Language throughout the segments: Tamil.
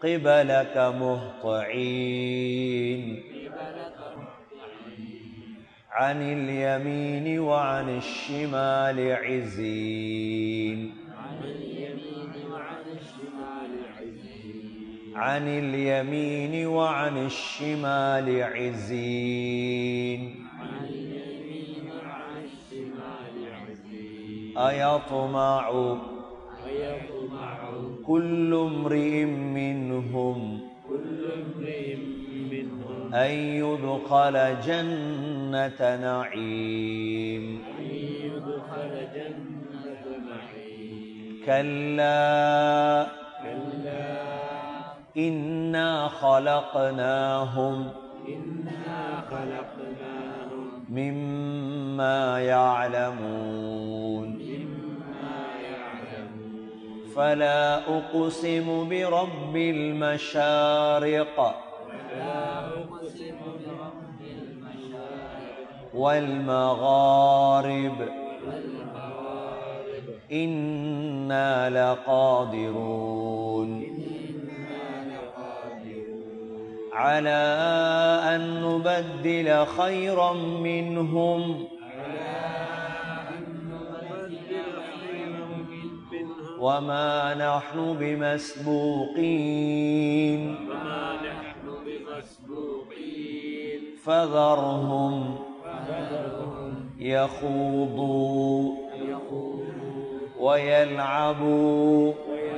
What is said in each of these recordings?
قبلك مهطعين عن اليمين وعن الشمال عزين عن اليمين وعن الشمال عزين أيطمع كل امرئ منهم أن يدخل جنة نعيم كلا إنا خلقناهم مما يعلمون فلا أقسم برب المشارق والمغارب إنا لقادرون على أن نبدل خيرا منهم وما نحن بمسبوقين فذرهم يخوضوا ويلعبوا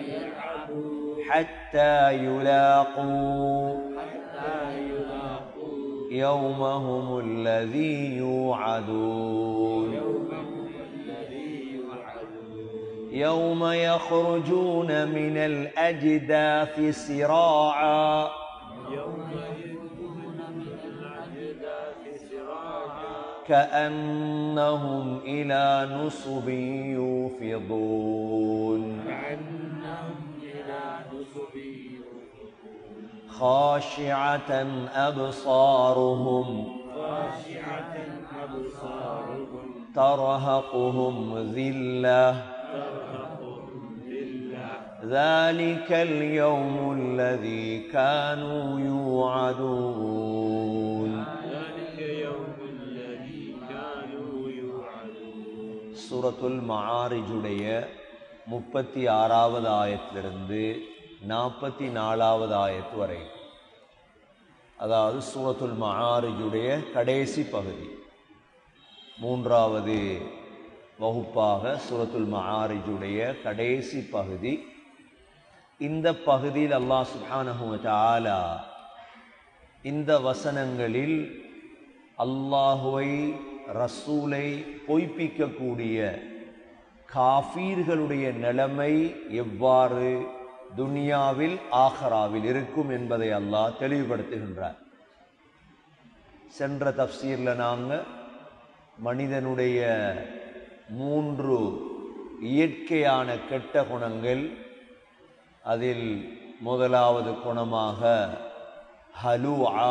حتى يلاقوا يومهم الذي يوعدون يوم يخرجون من الأجداث سراعا كأنهم إلى نصب يوفضون خاشعة أبصارهم ترهقهم ذلة ذلك اليوم الذي كانوا يوعدون சூரத்துல் மஆரிஜுடைய முப்பத்தி ஆறாவது ஆயத்திலிருந்து நாற்பத்தி நாலாவது ஆயத்து வரை அதாவது சூரத்துல் மஆரிஜுடைய கடைசி பகுதி மூன்றாவது வகுப்பாக சூரத்துல் மஆரிஜுடைய கடைசி பகுதி இந்த பகுதியில் அல்லாஹ் சுப்ஹானஹு வ தஆலா இந்த வசனங்களில் அல்லாஹுவை ரசூலை பொய்ப்பிக்கக்கூடிய காஃபீர்களுடைய நிலைமை எவ்வாறு துனியாவில் ஆஹராவில் இருக்கும் என்பதை அல்லாஹ் தெளிவுபடுத்துகின்றார் சென்ற தப்சீர்ல நாங்க மனிதனுடைய மூன்று இயற்கையான கெட்ட குணங்கள் அதில் முதலாவது குணமாக ஹலுஆ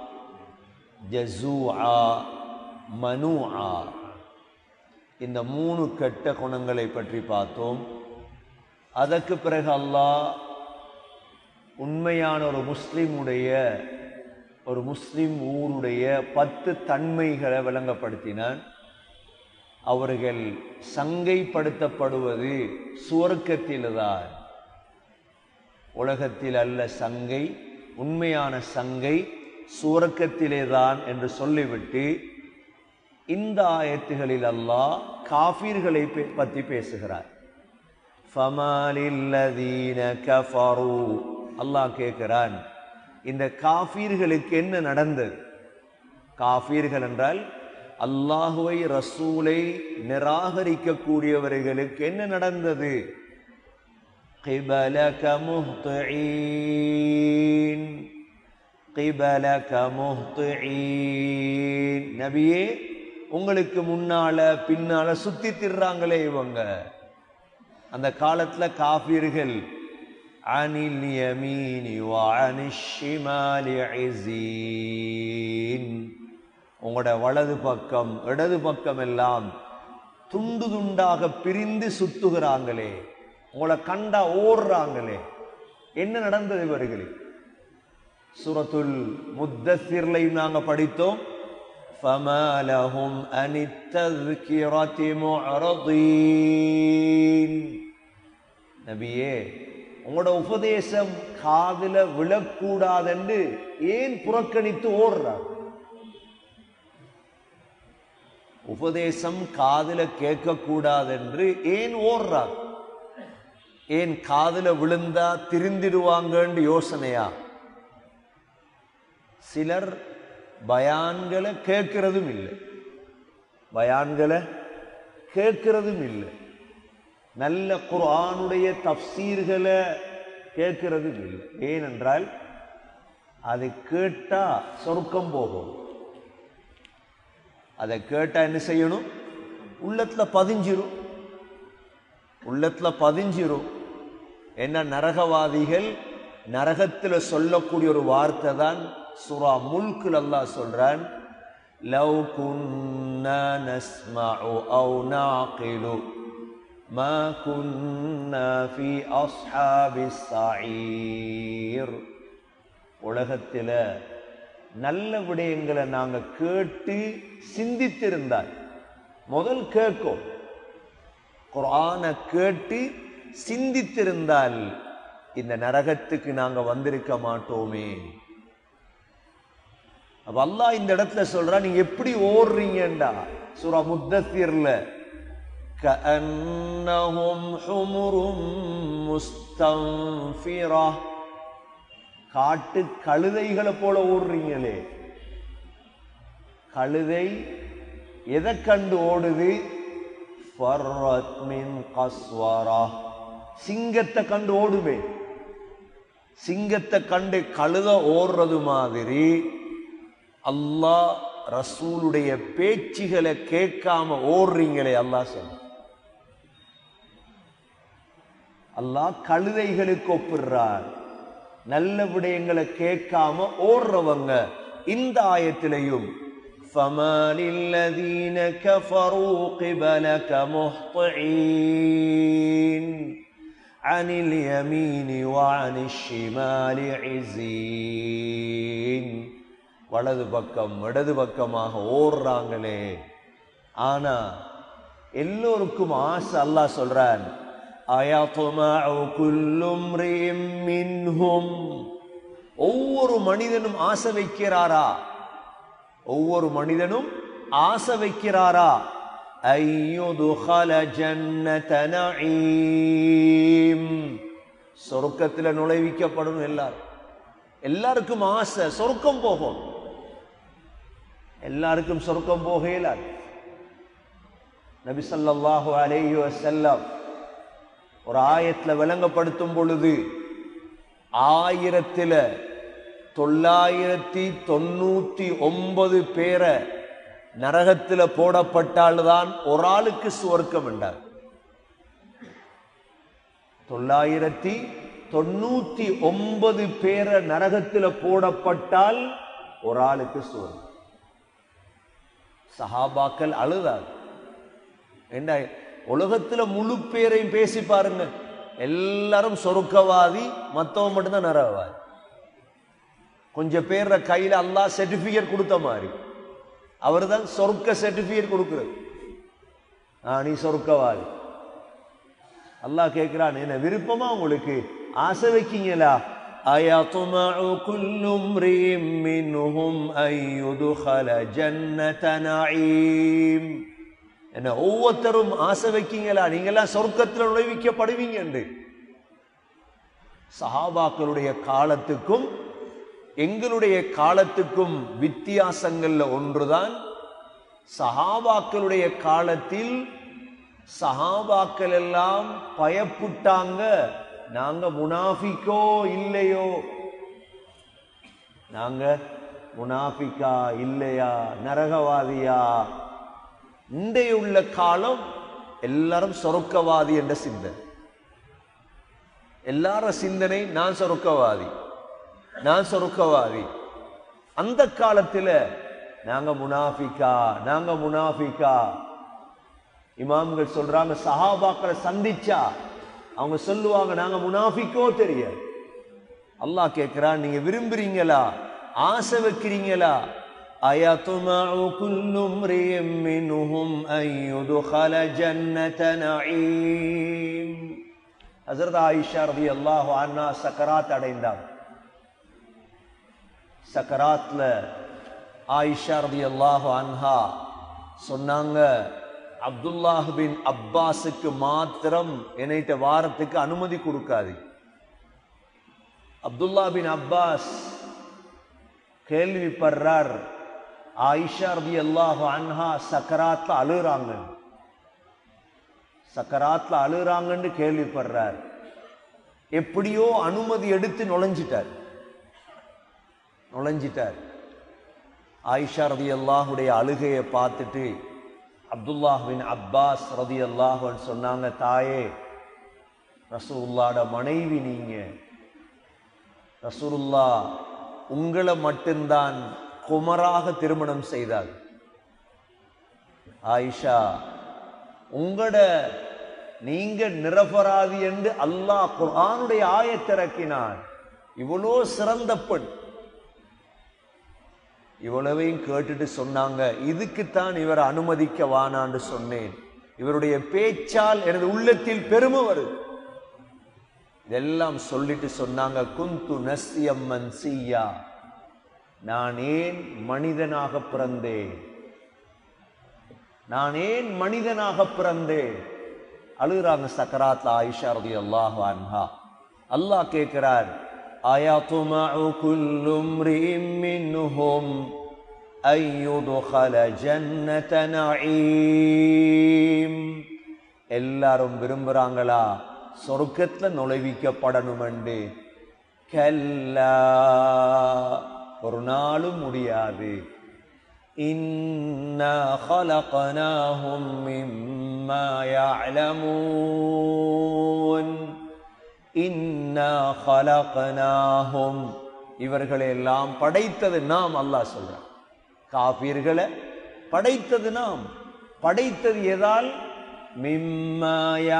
ஜசூஆ மனுஆ இந்த மூணு கெட்ட குணங்களை பற்றி பார்த்தோம் அதற்கு பிறகு அல்லாஹ் உண்மையான ஒரு முஸ்லிமுடைய ஒரு முஸ்லிம் ஊருடைய பத்து தன்மைகளை விளங்கப்படுத்தினான் அவர்கள் சங்கைப்படுத்தப்படுவது சுவர்க்கத்தில்தான் உலகத்தில் அல்ல சங்கை உண்மையான சங்கை சுவர்க்கத்திலேதான் என்று சொல்லிவிட்டு இந்த ஆயத்துகளில் அல்லாஹ் காஃபீர்களை பே- பற்றி பேசுகிறார் ஃபமாலில்லதீன கஃபரு அல்லாஹ் கேட்கிறான் இந்த காஃபீர்களுக்கு என்ன நடந்தது காஃபீர்கள் என்றால் அல்லாஹுவை ரசூலை நிராகரிக்கக்கூடியவர்களுக்கு என்ன நடந்தது قبلك مهطعين قبلك مهطعين நபியே உங்களுக்கு முன்னால பின்னால சுத்தி திர்றாங்களே இவங்க அந்த காலத்துல காஃபிர்கள் அனில் யமீனி வஅனிஷ் ஷிமாலி இஸீன் உங்களோட வலது பக்கம் இடது பக்கம் எல்லாம் துண்டு துண்டாக பிரிந்து சுத்துகிறாங்களே உங்களை கண்டா ஓடுறாங்களே என்ன நடந்தது இவர்களுக்கு சூரத்துல் முத்தசிர்லையும் நாங்க படித்தோம் فما لهم عن التذكرة معرضين நபியே உங்களோட உபதேசம் காதுல விழக்கூடாதென்று ஏன் புறக்கணித்து ஓடுறார் உபதேசம் காதுல கேட்கக்கூடாதென்று ஏன் ஓடுறார் ஏன் காதுல விழுந்தா திருந்திடுவாங்கன்னு யோசனையா சிலர் பயான்களை கேட்கிறதும் இல்லை பயான்களை கேட்கிறதும் இல்லை நல்ல குர்ஆனுடைய தப்சீர்களை கேட்கிறதும் இல்லை ஏனென்றால் அதை கேட்டா சொர்க்கம் போகும் அதை கேட்டா என்ன செய்யணும் உள்ளத்துல பதிஞ்சிரும் உள்ளத்துல பதிஞ்சிரும் என்ன நரகவாதிகள் நரகத்துல சொல்லக்கூடிய ஒரு வார்த்தை தான் சுரா முல்குல் அல்லாஹ் சொல்றான் லவ் குன்னா நஸ்மஉ அவு நாகிலு மா குன்னா ஃபி அஸ்ஹாபிஸ் ஸஈர் உலகத்தில் நல்ல விடயங்களை நாங்க கேட்டு சிந்தித்திருந்தால் முதல் கேட்கும் குர்ஆனை கேட்டு சிந்தித்திருந்தால் இந்த நரகத்துக்கு நாங்க வந்திருக்க மாட்டோமே அப்ப அல்லாஹ் இந்த இடத்துல சொல்றா நீங்க எப்படி ஓடுறீங்கடா சூரா முத்தத்திர்ல كأنهم حمر مستنفرة காட்டு கழுதைகளை போல ஓடுறீங்களே கழுதை எதை கண்டு ஓடுது ஃபர்ரத் மின் கஸ்வரா சிங்கத்தை கண்டு ஓடுமே சிங்கத்தை கண்டு கழுத ஓடுறது மாதிரி அல்லாஹ் ரசூலுடைய பேச்சுகளை கேட்காம ஓடுறீங்களே அல்லாஹ் சொல்ல அல்லாஹ் கழுதைகளுக்கு ஒப்பிடுறார் நல்ல விடயங்களை கேட்காம ஓடுறவங்க இந்த ஆயத்திலையும் فما للذين كفروا قبلك مهطعين عن اليمين وعن الشمال عزين வலது பக்கம் இடது பக்கமாக ஓடுறாங்களே ஆனா எல்லோருக்கும் ஆசை அல்லாஹ் சொல்றான் أيطمع كل امرئ منهم ஒவ்வொரு மனிதனும் ஆசை வைக்கிறாரா ஒவ்வொரு மனிதனும் ஆசை வைக்கிறாரா ஐயுதுகல ஜன்னத நஈம் சொர்க்கத்தில் நுழைவிக்கப்படும் எல்லாரும் எல்லாருக்கும் ஆசை சொர்க்கம் போகும் எல்லாருக்கும் சொர்க்கம் போக இயலாது நபி ஸல்லல்லாஹு அலைஹி வஸல்லம் ஒரு ஆயத்துல விளங்கப்படுத்தும் பொழுது ஆயிரத்துல தொள்ளாயிரத்தி தொண்ணூத்தி ஒன்பது பேரை நரகத்துல போடப்பட்டால்தான் ஒரு ஆளுக்கு சுவர்க்கம் என்றார் தொள்ளாயிரத்தி தொண்ணூத்தி ஒன்பது பேரை நரகத்துல போடப்பட்டால் ஒரு ஆளுக்கு சுவர்க்கம் சஹாபாக்கள் அழுதார் என்ன உலகத்துல முழு பேரையும் பேசி பாருங்க எல்லாரும் சொருக்கவாதி மத்தவன் மட்டும்தான் நரகவாதி கொஞ்சம் பேர் கையில அல்லாஹ் சர்டிபிகேட் கொடுத்த மாதிரி அவர் தான் சொர்க்க சர்டிபிகேட் கொடுக்கிறது ஆ நீ சொர்க்கவாதி அல்லாஹ் கேட்கிறான் என்ன விருப்பமா உங்களுக்கு ஆசை வைக்கீங்களா أيطمع كل امرئ منهم أن يدخل جنة نعيم என்ன ஒவ்வொருத்தரும் ஆசை வைக்கீங்களா நீங்கெல்லாம் சொர்க்கத்தில் நுழைவிக்கப்படுவீங்க என்று சஹாபாக்களுடைய காலத்துக்கும் எங்களுடைய காலத்துக்கும் வித்தியாசங்கள்ல ஒன்றுதான் சஹாபாக்களுடைய காலத்தில் சஹாபாக்கள் எல்லாம் பயப்புட்டாங்க நாங்க முனாஃபிக்கோ இல்லையோ நாங்க முனாஃபிக்கா இல்லையா நரகவாதியா இன்றைய உள்ள காலம் எல்லாரும் சொருக்கவாதி என்ற சிந்தனை எல்லார சிந்தனை நான் சொருக்கவாதி நான் சொருக்கவாதி அந்த காலத்துல நாங்க முனாஃபிக்கா நாங்க முனாஃபிக்கா இமாம்கள் சொல்றாங்க சஹாபாக்களை சந்திச்சா அவங்க சொல்லுவாங்க நாங்க முனாஃபிக்கோ தெரியாது அல்லாஹ் கேட்கிறான் நீங்க விரும்புறீங்களா ஆசை வைக்கிறீங்களா أيطمع كل امرئ منهم أن يدخل جنة نعيم ஹசரத் ஆயிஷா ரதி அல்லாஹு அண்ணா சக்கராத் அடைந்தாங்க சக்கராத்ல ஆயிஷா ரதி அல்லாஹு அன்ஹா சொன்னாங்க அப்துல்லாஹ் பின் அப்பாஸுக்கு மாத்திரம் என்னைட்ட வாரத்துக்கு அனுமதி கொடுக்காது அப்துல்லா பின் அப்பாஸ் கேள்விப்படுறார் ஆயிஷா ரதி அல்லாஹு அன்ஹா சக்கராத்ல அழுறாங்க சக்கராத்ல அழுறாங்கன்னு கேள்விப்படுறார் எப்படியோ அனுமதி எடுத்து நுழைஞ்சிட்டார் நுழைஞ்சிட்டார் ஆயிஷா ரதி அல்லாஹுடைய அழுகையை பார்த்துட்டு அப்துல்லாஹ் பின் அப்பாஸ் ரதி அல்லாஹுன்னு சொன்னாங்க தாயே ரசூல்லாட மனைவி நீங்க ரசூலுல்லா உங்களை மட்டும்தான் குமராக திருமணம் செய்தார் ஆயிஷா உங்களோட நீங்க நிரபராதி என்று அல்லாஹ் குர்ஆனுடைய ஆயத்திறக்கினான் இவ்வளோ சிறந்த பெண் இவ்வளவையும் கேட்டுட்டு சொன்னாங்க இதுக்குத்தான் இவரை அனுமதிக்க வானான்னு சொன்னேன் இவருடைய பேச்சால் எனது உள்ளத்தில் பெருமை வருது இதெல்லாம் சொல்லிட்டு சொன்னாங்க குந்து நஸ்யம்மன் சீயா நான் ஏன் மனிதனாக பிறந்தேன் நான் ஏன் மனிதனாக பிறந்தேன் அழுகிறாங்க சக்கராத்ல ஆயிஷா ரதி அல்லாஹ் அன்ஹா அல்லாஹ் கேட்கிறார் أيطمع كل امرئ منهم أن يدخل جنة نعيم எல்லாரும் விரும்புறாங்களா சொர்க்கத்துல நுழைவிக்கப்படணும் என்று கல்லா ஒரு நாளும் முடியாது إنا خلقناهم مما يعلمون إنا خلقناهم இவர்களை எல்லாம் படைத்தது நாம் அல்லாஹ் சொல்றான் காபீர்களை படைத்தது நாம் படைத்தது எதால் மிம்மா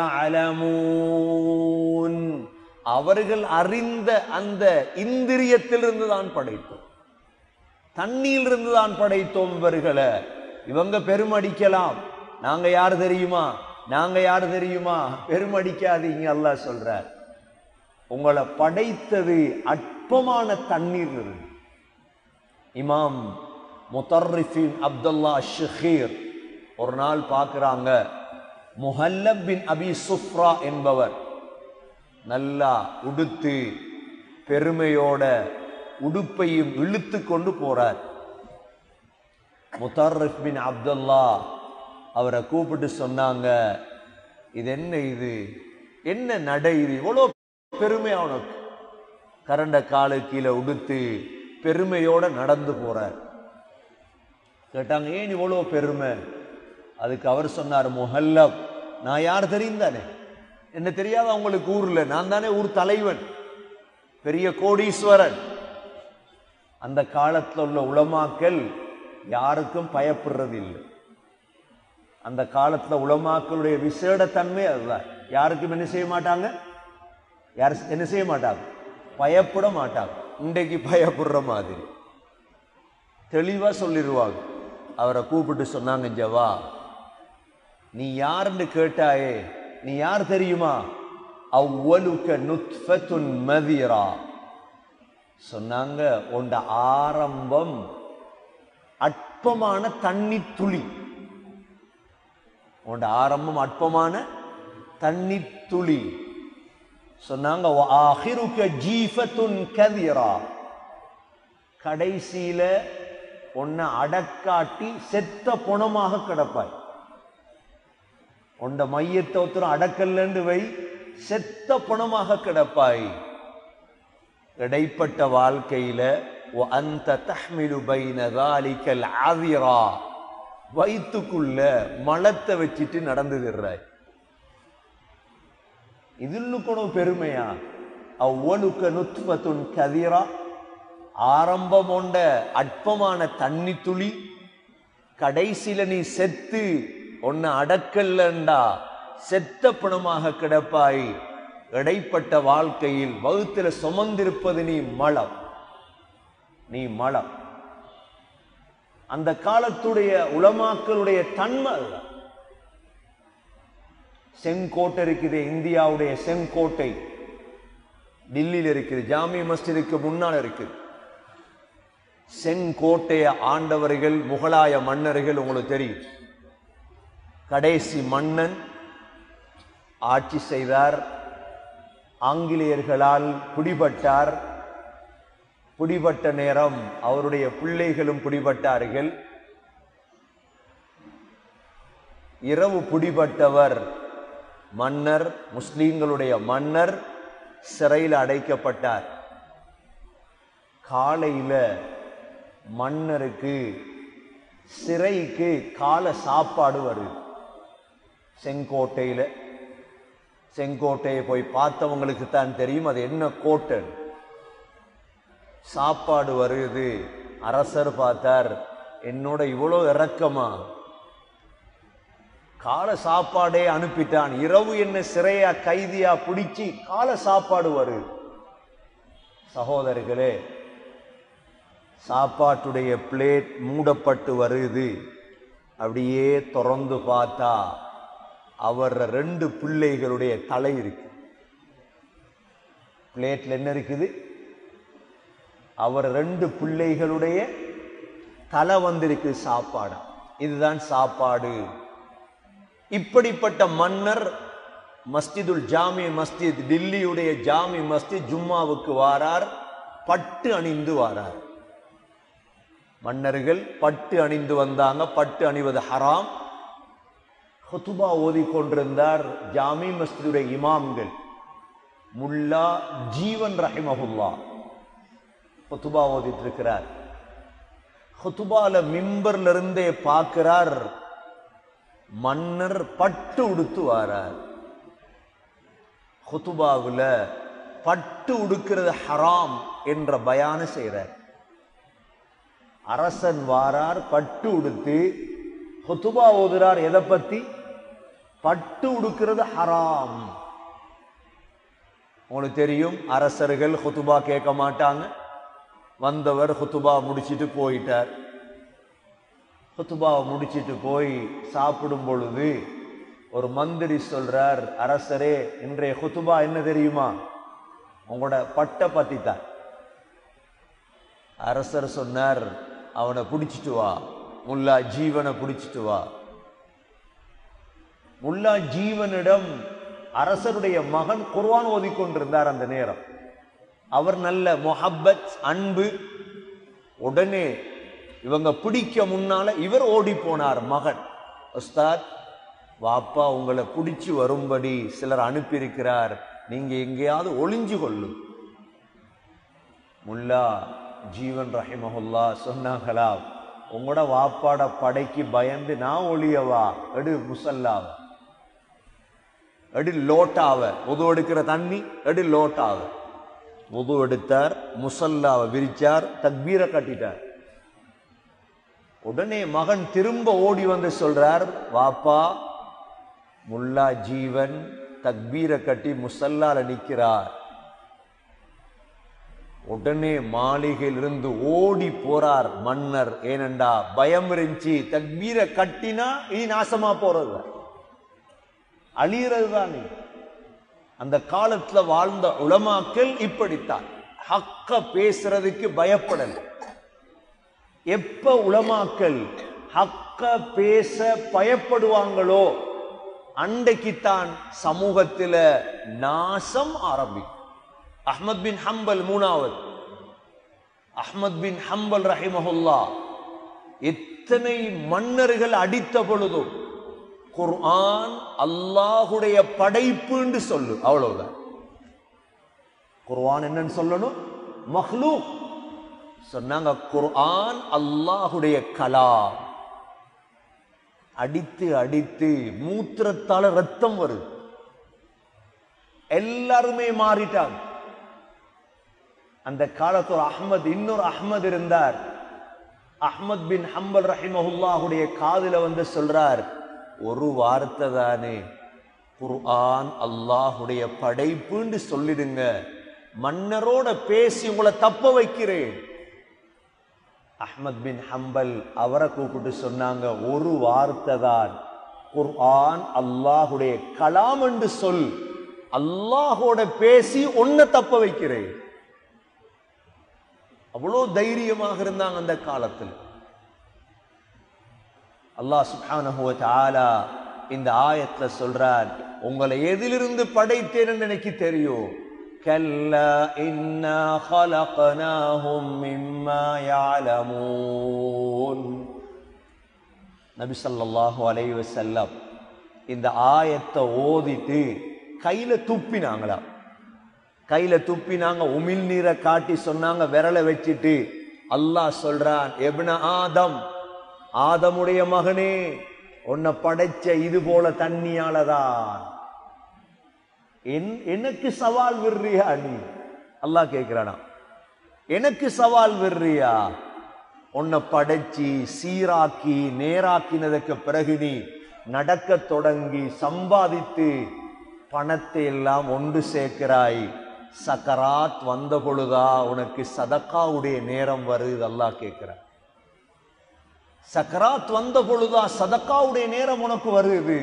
يعلمون அவர்கள் அறிந்த அந்த இந்திரியத்திலிருந்து தான் படைத்தோம் தண்ணியிலிருந்து தான் படைத்தோம் இவர்களை இவங்க பெருமடிக்கலாம் நாங்க யார் தெரியுமா நாங்க யார் தெரியுமா பெருமடிக்காதீங்க அல்லாஹ் சொல்றார் உங்களை படைத்தது அற்பமான தண்ணீர் இருந்து இமாம் முத்தர்ரிஃபின் அப்துல்லா ஷஹீர் ஒரு நாள் பார்க்குறாங்க முஹல்லப் பின் அபி சுஃப்ரா என்பவர் நல்லா உடுத்து பெருமையோட உடுப்பையும் இழுத்து கொண்டு போறார் முத்தர்ரிஃப் பின் அப்துல்லா அவரை கூப்பிட்டு சொன்னாங்க இது என்ன இது என்ன நடை இது இவ்வளோ பெருமையா உனக்கு கரண்ட காலு கீழே உடுத்து பெருமையோட நடந்து போறார் கேட்டாங்க ஏன் இவ்வளோ பெருமை அதுக்கு அவர் சொன்னார் முஹல்லப் நான் யார் தெரியும் தானே என்ன தெரியாத உங்களுக்கு ஊர்ல நான் தானே ஊர் தலைவன் பெரிய கோடீஸ்வரன் அந்த காலத்துல உள்ள உலமாக்கள் யாருக்கும் பயப்படுறது இல்லை அந்த காலத்துல உலமாக்களுடைய விசேட தன்மை அதுதான் யாருக்கும் என்ன செய்ய மாட்டாங்க யார் என்ன செய்ய மாட்டாங்க பயப்பட மாட்டாங்க இன்றைக்கு பயப்படுற மாதிரி தெளிவா சொல்லிடுவாங்க அவரை கூப்பிட்டு சொன்னாங்க ஜவா நீ யாருன்னு கேட்டாயே நீ யார் தெரியுமா அவ்வலுக்க நுத்ஃபத்துன் மதிரா சொன்னாங்க உண்ட ஆரம்பம் அற்பமான தண்ணி துளி உண்ட ஆரம்பம் அற்பமான தண்ணி துளி சொன்னாங்க ஆஹிருக்க ஜீஃபத்துன் கதிரா கடைசியில உன்னை அடக்காட்டி செத்த புணமாக கிடப்பாய் உண்ட மையத்தை ஒருத்தரும் அடக்கல்லன்னு வை செத்த பணமாக கிடப்பாய் இடைப்பட்ட வாழ்க்கையில அந்த தஹ்மிலு பைன ذلك العذرا வயிற்றுக்குள்ள மலத்தை வச்சிட்டு நடந்துடுறாய் இதில் கூட பெருமையா அவ்வளுக்க நுத்பத்துன் கதிரா ஆரம்பம் கொண்ட அற்பமான தண்ணி துளி கடைசியில நீ செத்து உன்னை அடக்கல்லண்டா செத்த பணமாக கிடப்பாய் இடைப்பட்ட வாழ்க்கையில் வகுத்துல சுமந்திருப்பது நீ மலம் நீ மலம் அந்த காலத்துடைய உலமாக்களுடைய தன்மை அதுதான் செங்கோட்டை இருக்குது இந்தியாவுடைய செங்கோட்டை டில்லியில் இருக்குது ஜாமிய மஸ்ஜிதுக்கு முன்னால் இருக்குது செங்கோட்டைய ஆண்டவர்கள் முகலாய மன்னர்கள் உங்களுக்கு தெரியும் கடைசி மன்னன் ஆட்சி செய்தார் ஆங்கிலேயர்களால் பிடிபட்டார் பிடிபட்ட நேரம் அவருடைய பிள்ளைகளும் பிடிபட்டார்கள் இரவு பிடிபட்டவர் மன்னர் முஸ்லிம்களுடைய மன்னர் சிறையில் அடைக்கப்பட்டார் காலையில மன்னருக்கு சிறைக்கு கால சாப்பாடு வருது செங்கோட்டையில செங்கோட்டையை போய் பார்த்தவங்களுக்கு தான் தெரியும் அது என்ன கோட்டை சாப்பாடு வருது அரசர் பார்த்தார் என்னோட இவ்வளோ இறக்கமா கால சாப்பாடே அனுப்பிட்டான் இரவு என்ன சிறையா கைதியா பிடிச்சி கால சாப்பாடு வருது சகோதரர்களே சாப்பாட்டுடைய பிளேட் மூடப்பட்டு வருது அப்படியே திறந்து பார்த்தா அவர் ரெண்டு பிள்ளைகளுடைய தலை இருக்கு பிளேட்ல என்ன இருக்குது அவர் ரெண்டு பிள்ளைகளுடைய தலை வந்திருக்கு சாப்பாடு இதுதான் சாப்பாடு இப்படிப்பட்ட மன்னர் மஸ்ஜிதுல் ஜாமி மஸ்ஜித் டில்லியுடைய ஜாமி மஸ்ஜித் ஜும்மாவுக்கு வாரார் பட்டு அணிந்து வாரார் மன்னர்கள் பட்டு அணிந்து வந்தாங்க பட்டு அணிவது ஹராம் ஹுதுபா ஓதிக்கொண்டிருந்தார் ஜாமி மஸ்ஜிதுடைய இமாம்கள் முல்லா ஜீவன் ரஹிமஹுல்லா ஹுதுபா ஓதிட்டு இருக்கிறார் ஹுதுபால மிம்பர்ல இருந்தே பார்க்கிறார் மன்னர் பட்டு உடுத்து வாரார் ஹுதுபாவுல பட்டு உடுக்கிறது ஹராம் என்ற பயான செய்கிறார் அரசன் வாரார் பட்டு உடுத்து ஹுதுபா ஓதுறார் எதை பத்தி பட்டு உடுக்கிறது ஹராம் உங்களுக்கு தெரியும் அரசர்கள் ஹுதுபா கேட்க மாட்டாங்க வந்தவர் ஹுதுபா முடிச்சிட்டு போயிட்டார் ஹுத்துபாவை முடிச்சிட்டு போய் சாப்பிடும் பொழுது ஒரு மந்திரி சொல்றார் அரசரே இன்றைய ஹுத்துபா என்ன தெரியுமா உங்களோட பட்டை பத்தி தான் அரசர் சொன்னார் அவனை பிடிச்சிட்டு வா முல்லா ஜீவனை பிடிச்சிட்டு வா முல்லா ஜீவனிடம் அரசருடைய மகன் குர்வான் ஓதிக்கொண்டிருந்தார் அந்த நேரம் அவர் நல்ல மொஹப்பத் அன்பு உடனே இவங்க பிடிக்க முன்னால இவர் ஓடி போனார் மகன் உஸ்தாத் வாப்பா உங்களை பிடிச்சு வரும்படி சிலர் அனுப்பியிருக்கிறார் நீங்க எங்கேயாவது ஒளிஞ்சு கொள்ளும் முல்லா ஜீவன் ரஹிமஹுல்லா சொன்னாங்களா உங்களோட வாப்பாட படைக்கு பயந்து நான் ஒளியவா எடு முசல்லாவ எடு லோட்டாவ உது எடுக்கிற தண்ணி எடு லோட்டாவ உது எடுத்தார் முசல்லாவை விரிச்சார் தக்பீரை கட்டிட்டார் உடனே மகன் திரும்ப ஓடி வந்து சொல்றார் வாப்பா முல்லா ஜீவன் தக்பீரை கட்டி முசல்லால நிற்கிறார் உடனே மாளிகையிலிருந்து ஓடி போறார் மன்னர் ஏனண்டா பயம் இருந்துச்சு தக்பீரை கட்டினா இனி நாசமா போறது அழியறது தானே அந்த காலத்துல வாழ்ந்த உலமாக்கள் இப்படித்தான் ஹக்க பேசுறதுக்கு பயப்படல எப்ப உலமாக்கள் ஹக்க பேச பயப்படுவாங்களோ அண்டைக்குத்தான் சமூகத்தில நாசம் ஆரம்பிக்கும் அஹ்மத் பின் ஹம்பல் மூணாவது அஹ்மத் பின் ஹம்பல் ரஹிமஹுல்லா எத்தனை மன்னர்கள் அடித்த பொழுதும் குர்ஆன் அல்லாஹுடைய படைப்புன்னு சொல்லு அவ்வளவுதான் குர்ஆன் என்னன்னு சொல்லணும் மஹ்லூக் சொன்னாங்க குர்ஆன் அல்லாஹுடைய கலாம் அடித்து அடித்து மூத்திரத்தால ரத்தம் வருது எல்லாருமே மாறிட்டாங்க அந்த காலத்துல அஹ்மத் இன்னொரு அஹ்மத் இருந்தார் அஹ்மத் பின் ஹம்பல் ரஹிமஹுல்லாஹுடைய காதுல வந்து சொல்றார் ஒரு வார்த்தை தானே குர்ஆன் அல்லாஹுடைய படைப்புன்னு சொல்லிடுங்க மன்னரோட பேசி உங்களை தப்ப வைக்கிறேன் அஹ்மத் பின் ஹம்பல் அவரை கூப்பிட்டு சொன்னாங்க ஒரு வார்த்தை தான் குர்ஆன் அல்லாஹுடைய கலாம் என்று சொல் அல்லாஹோட பேசி ஒன்ன தப்ப வைக்கிறேன் அவ்வளோ தைரியமாக இருந்தாங்க அந்த காலத்தில் அல்லாஹ் சுப்ஹானஹு வ தஆலா இந்த ஆயத்துல சொல்றார் உங்களை எதிலிருந்து படைத்தேன் எனக்கு தெரியும் كلا إنا خلقناهم مما يعلمون நபி ஸல்லல்லாஹு அலைஹி வஸல்லம் இந்த ஆயத்தை ஓதிட்டு கையில துப்பினாங்களாம் கையில துப்பினாங்க உமிழ் நீரை காட்டி சொன்னாங்க விரலை வச்சுட்டு அல்லாஹ் சொல்றான் எப்ன ஆதம் ஆதமுடைய மகனே உன்னை படைச்ச இது போல தண்ணியாலதான் என் எனக்கு சவால் விடுறியா நீ அல்லாஹ் கேட்கிறானா எனக்கு சவால் விடுறியா உன்னை படைச்சி சீராக்கி நேராக்கினதுக்கு பிறகு நீ நடக்க தொடங்கி சம்பாதித்து பணத்தை எல்லாம் ஒன்று சேர்க்கிறாய் சக்கராத் வந்த பொழுதா உனக்கு சதக்காவுடைய நேரம் வருது அல்லாஹ் கேட்கிறான் சக்கராத் வந்த பொழுதா சதக்காவுடைய நேரம் உனக்கு வருது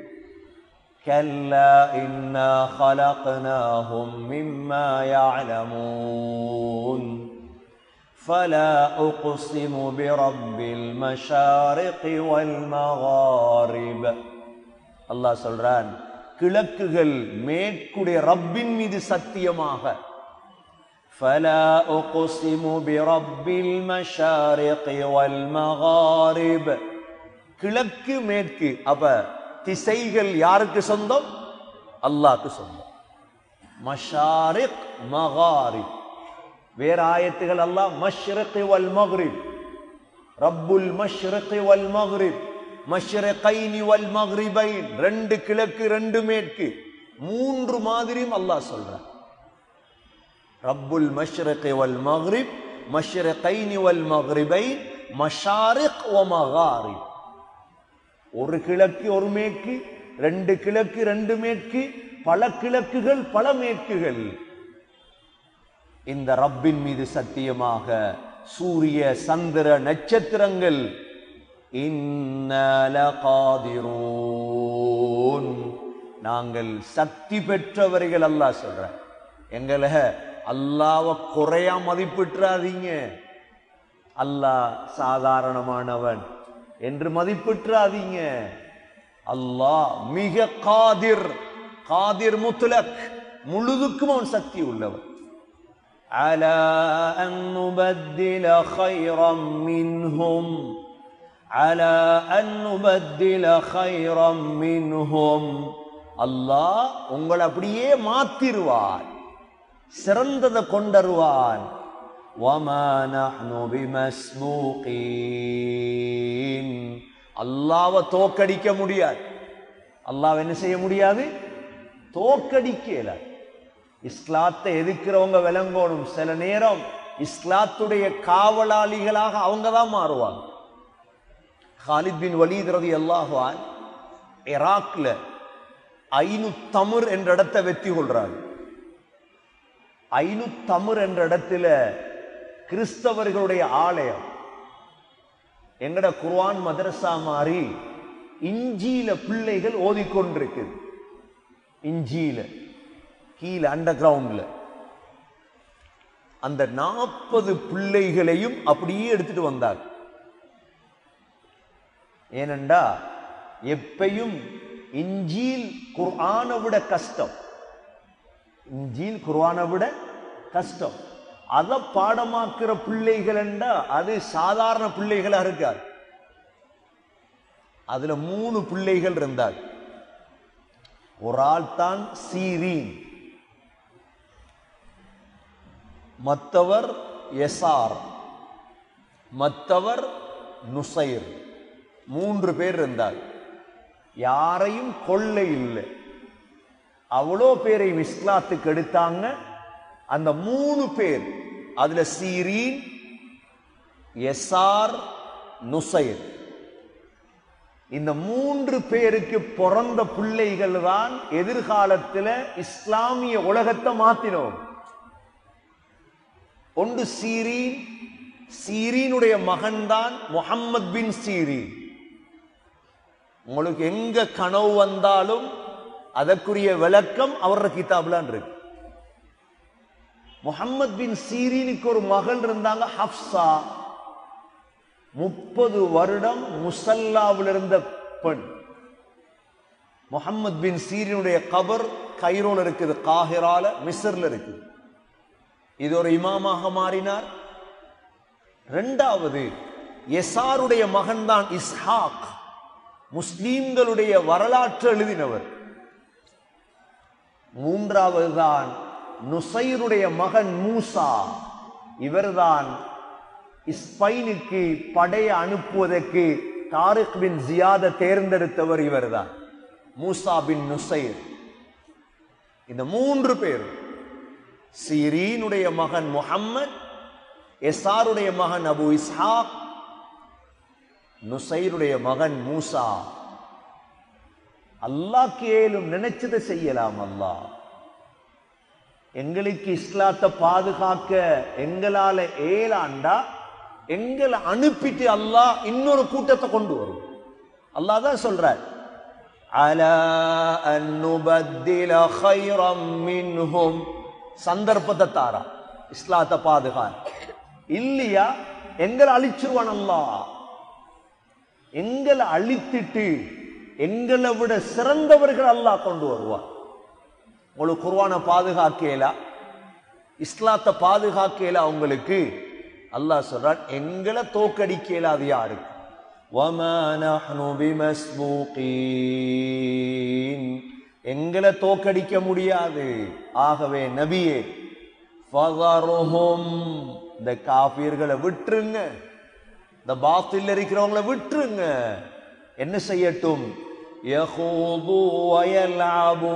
كلا إنا خلقناهم مما يعلمون فلا أقسم برب المشارق والمغارب அல்லாஹ் சொல்றான் கிழக்குகள் மேற்குடைய ரப்பின் மீது சத்தியமாக فلا أقسم برب المشارق والمغارب கிழக்கு மேற்கு அப்ப திசைகள் யாருக்கு சொந்தம் அல்லாஹ்க்கு சொந்தம் மஷாரிக் மகாரிப் வேற ஆயத்துகள் அல்லாஹ் மஷ்ரிக் வல் மக்ரிப் ரப்புல் மஷ்ரிக் வல் மக்ரிப் மஷ்ரிகைனி வல் மக்ரிபைன் ரெண்டு கிழக்கு ரெண்டு மேற்கு மூன்று மாதிரியும் அல்லாஹ் சொல்றான் ரப்புல் மஷ்ரிக் வல் மக்ரிப் மஷ்ரிகைனி வல் மக்ரிபைன் மஷாரிக் வ மகாரிப் ஒரு கிழக்கு ஒரு மேற்கு ரெண்டு கிழக்கு ரெண்டு மேற்கு பல கிழக்குகள் பல மேற்குகள் இந்த ரப்பின் மீது சத்தியமாக சூரிய சந்திர நட்சத்திரங்கள் இன்னலகாதிரூன் நாங்கள் சக்தி பெற்றவர்கள் அல்லாஹ் சொல்ற எங்களை அல்லாவ குறையா மதிப்பிட்டுறாதீங்க அல்லாஹ் சாதாரணமானவன் என்று மதிப்பிட்டுறாதீங்க அல்லாஹ் மிக காதிர் காதிர் முத்துலக் முழுதுக்கும் அவன் சக்தி உள்ளவன் على أن نبدل خيرا منهم على أن نبدل خيرا منهم அல்லாஹ் உங்களை அப்படியே மாத்திருவான் சிறந்ததை கொண்டருவான் وما نحن بمسبوقين அல்லாவை தோக்கடிக்க முடியாது அல்லாஹ் என்ன செய்ய முடியாது தோக்கடிக்கல இஸ்லாத்தை எதிர்க்கிறவங்க விளங்கணும் சில நேரம் இஸ்லாத்துடைய காவலாளிகளாக அவங்க தான் மாறுவாங்க ஹாலித் பின் வலீத் ரதி அல்லாஹான் இராக்ல ஐநு தமுர் என்ற இடத்தை வெற்றி கொள்றாங்க ஐநு தமுர் என்ற இடத்துல கிறிஸ்தவர்களுடைய ஆலயம் எங்கட குர்ஆன் மதரசா மாதிரி இஞ்சியில பிள்ளைகள் ஓதிக்கொண்டிருக்குது இஞ்சியில கீழே அண்டர் கிரவுண்ட்ல அந்த நாற்பது பிள்ளைகளையும் அப்படியே எடுத்துட்டு வந்தார் ஏனண்டா எப்பையும் இஞ்சில் குர்ஆனை விட கஷ்டம் இஞ்சில் குர்ஆனை விட கஷ்டம் அதை பாடமாக்குற பிள்ளைகள் என்றா அது சாதாரண பிள்ளைகளா இருக்காது அதுல மூணு பிள்ளைகள் இருந்தார் ஒரு ஆள் தான் சீரீன் மற்றவர் எசார் மற்றவர் நுசைர் மூன்று பேர் இருந்தார் யாரையும் கொள்ளை இல்லை அவ்வளோ பேரை இஸ்லாத்துக்கு எடுத்தாங்க அந்த மூணு பேர் அதுல சீரீன் எசார் நுசைர் இந்த மூன்று பேருக்கு பிறந்த பிள்ளைகள் தான் எதிர்காலத்துல இஸ்லாமிய உலகத்தை மாத்தினோம் ஒன்று சீரீன் சீரீனுடைய மகன்தான் முகம்மது பின் சீரீன் உங்களுக்கு எங்க கனவு வந்தாலும் அதற்குரிய விளக்கம் அவரோட கிதாப்லாம் இருக்கு முகம்மது பின் சீரீனுக்கு ஒரு மகள் இருந்தாங்க ஹப்சா முப்பது வருடம் முசல்லாவில் இருந்த பெண் முகம்மது பின் சீரினுடைய கபர் கைரோல இருக்குது காஹிரால மிஸ்ர்ல இருக்குது இது ஒரு இமாமாக மாறினார் இரண்டாவது எசாருடைய மகன்தான் இஸ்ஹாக் முஸ்லீம்களுடைய வரலாற்று எழுதினவர் மூன்றாவது தான் நுசைருடைய மகன் மூசா இவர்தான் ஸ்பெயினுக்கு படையை அனுப்புவதற்கு தாரிக் பின் ஜியாத தேர்ந்தெடுத்தவர் இவர்தான் மூசா பின் நுசைர் இந்த மூன்று பேர் சீரீனுடைய மகன் முஹம்மத் எசாருடைய மகன் அபு இஸ்ஹாக் நுசைருடைய மகன் மூசா அல்லாஹ் கேளும் நினைச்சதை செய்யலாம் அல்லாஹ் எங்களுக்கு இஸ்லாத்தை பாதுகாக்க எங்களால ஏலாண்டா எங்களை அனுப்பிட்டு அல்லாஹ் இன்னொரு கூட்டத்தை கொண்டு வரும் அல்லாஹ் தான் சொல்றார் அலா அன் நுபத்தில கைரம் மின்ஹும் சந்தர்ப்பத்தை தாரா இஸ்லாத்தை பாதுகாக்க இல்லையா எங்களை அழிச்சிருவான் அல்லாஹ் எங்களை அழித்திட்டு எங்களை விட சிறந்தவர்கள் அல்லாஹ் கொண்டு வருவான் உங்களுக்கு குர்வான பாதுகாக்கல இஸ்லாத்தை பாதுகாக்கல உங்களுக்கு அல்லாஹ் சொல்றான் எங்களை தோக்கடிக்கல அது யாருக்கு وَمَا نَحْنُ بِمَسْبُوقِينَ எங்களை தோக்கடிக்க முடியாது ஆகவே நபியே ஃபதர்ஹும் இந்த காபீர்களை விட்டுருங்க இந்த பாத்தில் இருக்கிறவங்களை விட்டுருங்க என்ன செய்யட்டும் யஹூது வயல்அபு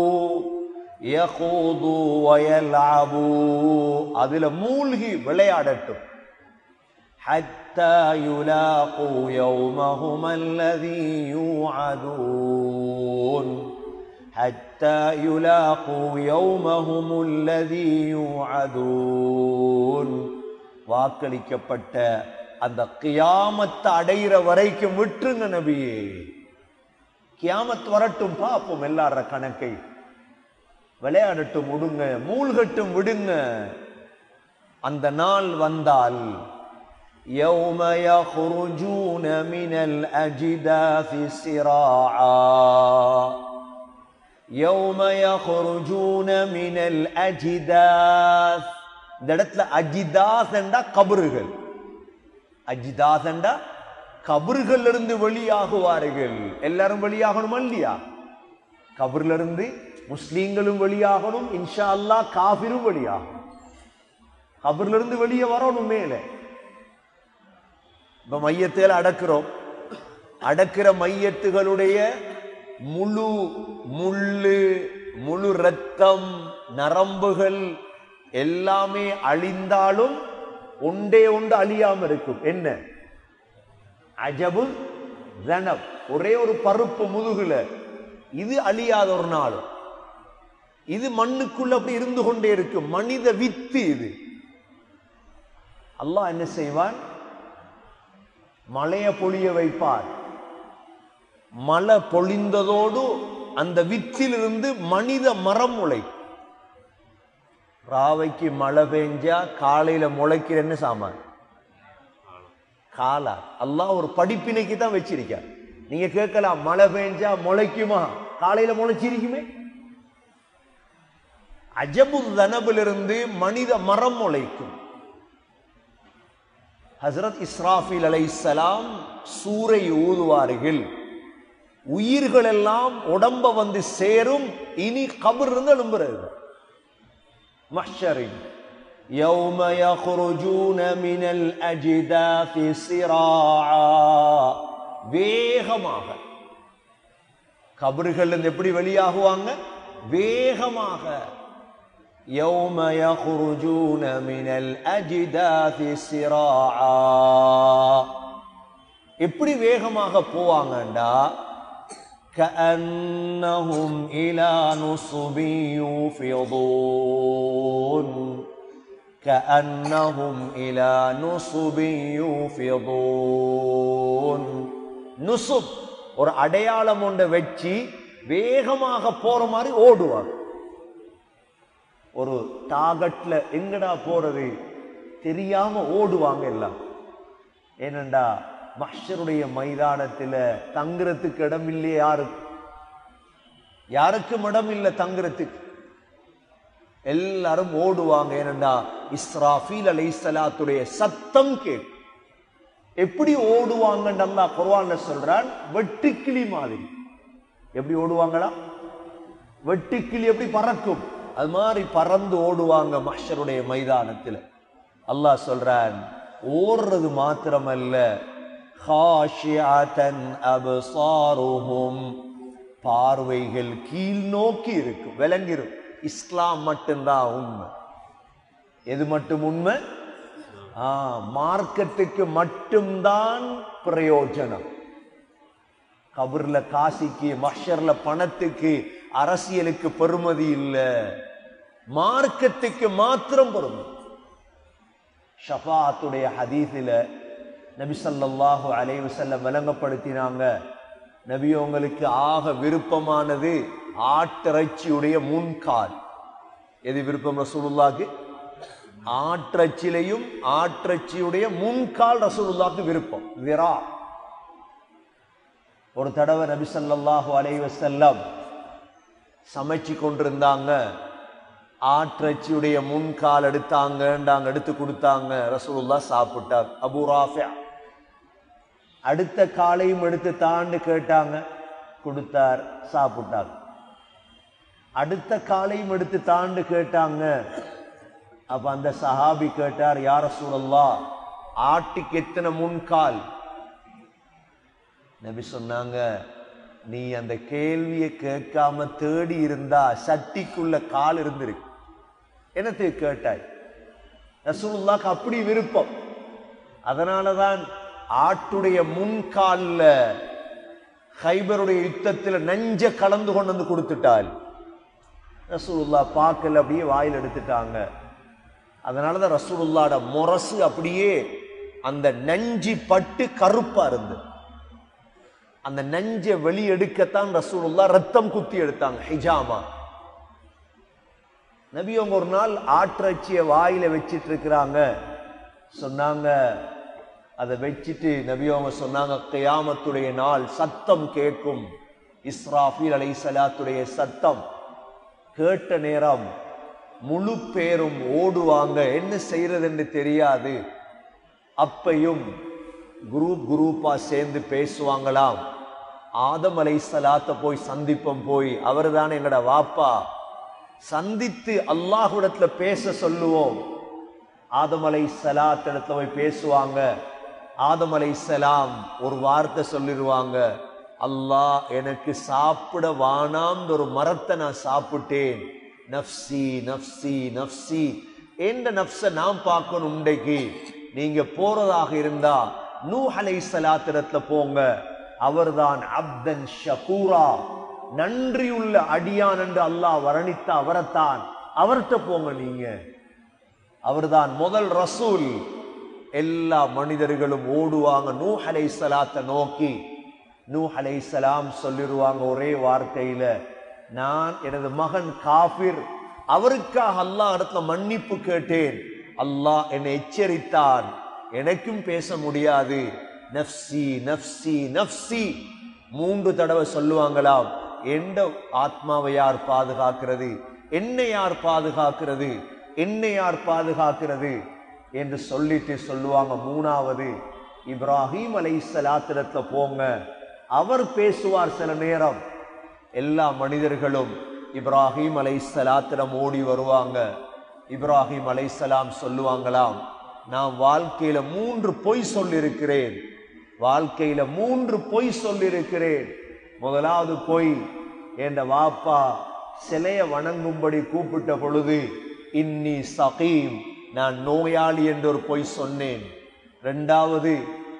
யஹூது வயல்அபு அதுல மூழ்கி விளையாடட்டும் حتى يلاقوا يومهم الذي يوعدون حتى يلاقوا يومهم الذي يوعدون வாக்களிக்கப்பட்ட அந்த கியாமத்தை அடையிற வரைக்கும் விட்டுருங்க நபியே கியாமத் வரட்டும் பார்ப்போம் எல்லார கணக்கை விளையாடட்டும் விடுங்க மூழ்கட்டும் விடுங்க அந்த நாள் வந்தால் يوم يخرجون من الأجداث سراعا يوم يخرجون من الأجداث இந்த இடத்துல அஜிதாஸ் என்றா கபறுகள் அஜிதாஸ் என்றா கபறுகள் இருந்து வெளியாகுவார்கள் எல்லாரும் வெளியாகணுமா இல்லையா கபர்ல இருந்து முஸ்லீம்களும் வெளியாகணும் இன்ஷா அல்லாஹ் காபிரும் வெளியாகணும் கபர்ல இருந்து வெளியே வரணும் மேலே இப்ப மையத்தில் அடக்கிறோம் அடக்கிற மையத்துகளுடைய முழு முள்ளு முழு ரத்தம் நரம்புகள் எல்லாமே அழிந்தாலும் ஒன்றே ஒன்று அழியாம இருக்கும் என்ன அஜபு ஜனப் ஒரே ஒரு பருப்பு முதுகுல இது அழியாத ஒரு நாள் இது மண்ணுக்குள்ள அப்படி இருந்து கொண்டே இருக்கும் மனித வித்து இது அல்லாஹ் என்ன செய்வான் மழைய பொழிய வைப்பார் மழை பொழிந்ததோடு அந்த வித்திலிருந்து மனித மரம் முளை ராவைக்கு மழை பெஞ்சா காலையில முளைக்கிறன்னு சாமான் காலா அல்லாஹ் ஒரு படிப்பினைக்கு தான் வச்சிருக்கார் நீங்க கேட்கலாம் மழை பெஞ்சா முளைக்குமா காலையில முளைச்சிருக்குமே அஜபு தனபிலிருந்து மனித மரம் முளைக்கும் ஹசரத் இஸ்ராஃபில் அலைசலாம் சூரை ஊதுவார்கள் உயிர்கள் எல்லாம் உடம்ப வந்து சேரும் இனி கபர் இருந்து எழும்புறது மஹ்ஷரின் يوم يخرجون من الأجداث سراعا வேகமாக கபறுகள் இருந்து எப்படி வெளியாகுவாங்க வேகமாக يوم يخرجون من الأجداث سراعا எப்படி வேகமாக போவாங்கண்டா كأنهم إلى نصب يوفضون كأنهم إلى نصب يوفضون நுசுப் ஒரு அடையாளம் ஒன்றை வச்சு வேகமாக போற மாதிரி ஓடுவாங்க ஒரு டாகட்ல எங்கடா போறது தெரியாம ஓடுவாங்க எல்லாம் ஏனண்டா மஹ்ஷருடைய மைதானத்துல தங்குறதுக்கு இடம் இல்லையே யாருக்கு யாருக்கும் இடம் இல்லை தங்குறதுக்கு எல்லாரும் ஓடுவாங்க ஏனண்டா இஸ்ராஃபீல் அலைஹிஸ்ஸலாத்துடைய சத்தம் கேட்கும் எப்படி ஓடுவாங்கன்னு அல்லாஹ் குர்ஆன்ல சொல்றான் வெட்டுக்கிளி மாதிரி எப்படி ஓடுவாங்களா வெட்டுக்கிளி எப்படி பறக்கும் அது மாதிரி பறந்து ஓடுவாங்க மஹ்ஷருடைய மைதானத்துல அல்லாஹ் சொல்றான் ஓடுறது மாத்திரமல்ல خاشعة أبصارهم பார்வைகள் கீழ் நோக்கி இருக்கும் விளங்கிரும் இஸ்லாம் மட்டும்தான் உண்மை எது மட்டும் உண்மை ஆ மார்க்கத்துக்கு மட்டும்தான் பிரயோஜனம் கபர்ல காசிக்கு மஷர்ல பணத்துக்கு அரசியலுக்கு பெருமதி இல்ல மார்க்கத்துக்கு மாத்திரம் பெருமதி ஷஃபாத்துடைய ஹதீஸில நபி ஸல்லல்லாஹு அலைஹி வஸல்லம் விளங்கப்படுத்தினாங்க நபி உங்களுக்கு ஆக விருப்பமானது ஆட்டிறைச்சியுடைய முன்கால் எது விருப்பம் ரசூலுல்லாக்கு ஆற்றச்சிலையும் ஆற்றச்சியுடைய முன்கால் ரசூலுல்லாக்கு விருப்பம் விரா ஒரு தடவை நபி ஸல்லல்லாஹு அலைஹி வஸல்லம் சமைச்சு கொண்டிருந்தாங்க ஆற்றச்சியுடைய முன்கால் எடுத்தாங்கண்டாங்க எடுத்து கொடுத்தாங்க ரசூலுல்லா சாப்பிட்டார் அபூ ராஃபியா அடுத்த காலையும் எடுத்து தாண்டு கேட்டாங்க கொடுத்தார் சாப்பிட்டார் அடுத்த காலையும் எடுத்து தாண்டு கேட்டாங்க அப்ப அந்த சஹாபி கேட்டார் யார சூழல்லா ஆட்டுக்கு எத்தனை முன்கால் நபி சொன்னாங்க நீ அந்த கேள்வியை கேட்காம தேடி இருந்தா சட்டிக்குள்ள கால் இருந்திருக்கு என்னத்துக்கு கேட்டாய் ரசூலுல்லாக்கு அப்படி விருப்பம் அதனாலதான் ஆட்டுடைய முன்கால்ல ஹைபருடைய யுத்தத்துல நஞ்ச கலந்து கொண்டு வந்து கொடுத்துட்டாள் ரசூலுல்லா பார்க்கல அப்படியே வாயில் எடுத்துட்டாங்க அதனாலதான் ரசூலுல்லாட முரசு அப்படியே அந்த நஞ்சி பட்டு கருப்பா இருந்து அந்த நஞ்சை வெளியெடுக்கத்தான் ரசூலுல்லா ரத்தம் குத்தி எடுத்தாங்க ஹிஜாமா நபி அவங்க ஒரு நாள் ஆற்றச்சிய வாயில வச்சிட்டு இருக்கிறாங்க சொன்னாங்க அதை வச்சிட்டு நபி அவங்க சொன்னாங்க கியாமத்துடைய நாள் சத்தம் கேட்கும் இஸ்ராஃபீல் அலை சலாத்துடைய சத்தம் கேட்ட நேரம் முழு பேரும் ஓடுவாங்க என்ன செய்யறதுன்னு தெரியாது அப்பையும் குரூப் குரூப்பா சேர்ந்து பேசுவாங்களாம் ஆதம் அலை சலாத்த போய் சந்திப்போம் போய் அவர் தான் எங்கட வாப்பா சந்தித்து அல்லாஹுடத்துல பேச சொல்லுவோம் ஆதம் அலை சலாத் இடத்துல போய் பேசுவாங்க ஆதம் அலை சலாம் ஒரு வார்த்தை சொல்லிடுவாங்க அல்லாஹ் எனக்கு சாப்பிட வானாம்னு ஒரு மரத்தை நான் சாப்பிட்டேன் நப்சி நப்சி நப்சி எந்த நப்ச நான் பார்க்கணும் உண்டைக்கு நீங்க போறதாக இருந்தா நூ அலை சலாத்திரத்துல போங்க அவர்தான் அப்தன் ஷகூரா நன்றியுள்ள அடியான் என்று அல்லாஹ் வர்ணித்த அவரைத்தான் அவர்கிட்ட போங்க நீங்க அவர்தான் முதல் ரசூல் எல்லா மனிதர்களும் ஓடுவாங்க நூ அலை சலாத்தை நோக்கி நூ அலை சலாம் சொல்லிடுவாங்க ஒரே வார்த்தையில நான் எனது மகன் காபிர் அவருக்காக அல்லாஹ் இடத்துல மன்னிப்பு கேட்டேன் அல்லாஹ் என்னை எச்சரித்தான் எனக்கும் பேச முடியாது நப்சி நப்சி நப்சி மூன்று தடவை சொல்லுவாங்களாம் எந்த ஆத்மாவை யார் பாதுகாக்கிறது என்னை யார் பாதுகாக்கிறது என்னை யார் பாதுகாக்கிறது என்று சொல்லிட்டு சொல்லுவாங்க மூணாவது இப்ராஹிம் அலை சலாத்திரத்துல போங்க அவர் பேசுவார் சில நேரம் எல்லா மனிதர்களும் இப்ராஹிம் அலை சலாத்திரம் ஓடி வருவாங்க இப்ராஹிம் அலை சலாம் சொல்லுவாங்களாம் நான் வாழ்க்கையில மூன்று பொய் சொல்லியிருக்கிறேன் வாழ்க்கையில மூன்று பொய் சொல்லியிருக்கிறேன் முதலாவது பொய் என்ற வாப்பா சிலைய வணங்கும்படி கூப்பிட்ட பொழுது இன்னி சகீம் நான் நோயாளி என்று ஒரு பொய் சொன்னேன் ரெண்டாவது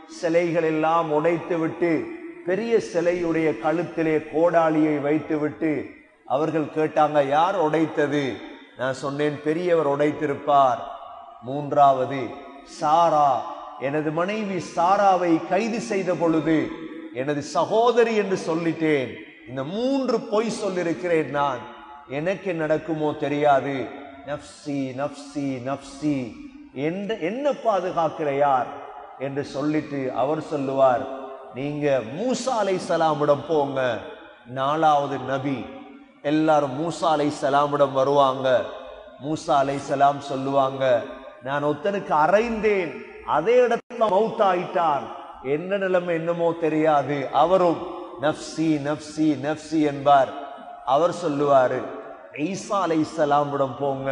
சிலைகள் எல்லாம் உடைத்து விட்டு பெரிய சிலையுடைய கழுத்திலே கோடாலியை வைத்து விட்டு அவர்கள் கேட்டாங்க யார் உடைத்தது நான் சொன்னேன் பெரியவர் உடைத்திருப்பார் மூன்றாவது சாரா எனது மனைவி சாராவை கைது செய்த பொழுது எனது சகோதரி என்று சொல்லிட்டேன் இந்த மூன்று பொய் சொல்லிருக்கிறேன் நான் எனக்கு நடக்குமோ தெரியாது நப்சி நப்சி நப்சி என்ற என்ன பாதுகாக்கிற யார் என்று சொல்லிட்டு அவர் சொல்லுவார் நீங்க மூசா அலை சலாமிடம் போங்க நாலாவது நபி எல்லாரும் மூசா அலை சலாமிடம் வருவாங்க மூசா அலை சலாம் சொல்லுவாங்க நான் ஒருத்தனுக்கு அறைந்தேன் அதே இடத்துல மவுத் ஆயிட்டான் என்ன நிலைமை என்னமோ தெரியாது அவரும் நப்சி நப்சி நப்சி என்பார் அவர் சொல்லுவாரு ஈசா அலை சலாமிடம் போங்க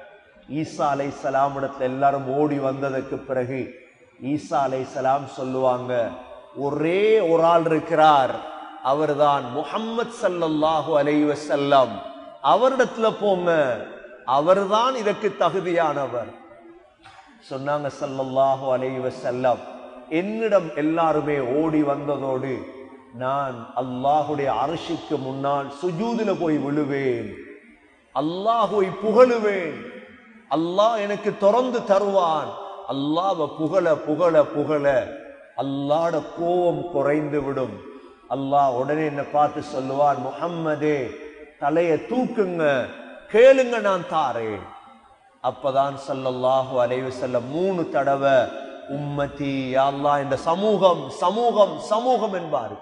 ஈசா அலை சலாமிடத்துல எல்லாரும் ஓடி வந்ததுக்கு பிறகு ஈசா அலை சலாம் சொல்லுவாங்க ஒரே ஒரு ஆள் இருக்கிறார் அவர்தான் முஹம்மத் ஸல்லல்லாஹு அலைஹி வஸல்லம் அவரிடத்துல போங்க அவர்தான் இதற்கு தகுதியானவர் சொன்னாங்க ஸல்லல்லாஹு அலைஹி வஸல்லம் என்னிடம் எல்லாருமே ஓடி வந்ததோடு நான் அல்லாஹுடைய அரசுக்கு முன்னால் சுஜூதில போய் விழுவேன் அல்லாஹுவை புகழுவேன் அல்லாஹ் எனக்கு திறந்து தருவான் அல்லாஹ்வை புகழ புகழ புகழ அல்லாட கோபம் குறைந்து விடும் அல்லாஹ் உடனே என்ன பார்த்து சொல்லுவான் முஹம்மதே தலைய தூக்குங்க கேளுங்க நான் தாரேன் அப்பதான் ஸல்லல்லாஹு அலைஹி வஸல்லம் மூணு தடவை உம்மதி யா அல்லாஹ் இந்த சமூகம் சமூகம் சமூகம் என்பார்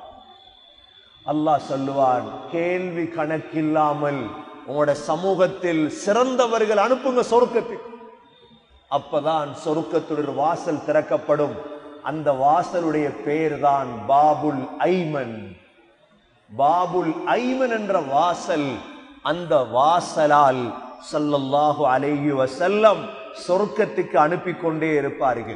அல்லாஹ் சொல்லுவான் கேள்வி கணக்கில்லாமல் உங்களோட சமூகத்தில் சிறந்தவர்கள் அனுப்புங்க சொர்க்கத்துக்கு அப்பதான் சொர்க்கத்துடைய வாசல் திறக்கப்படும் அந்த வாசலுடைய பெயர் தான் பாபுல் ஐமன் பாபுல் ஐமன் என்ற வாசல் அந்த வாசலால் ஸல்லல்லாஹு அலைஹி வஸல்லம் சொர்க்கத்துக்கு அனுப்பி கொண்டே இருப்பார்கள்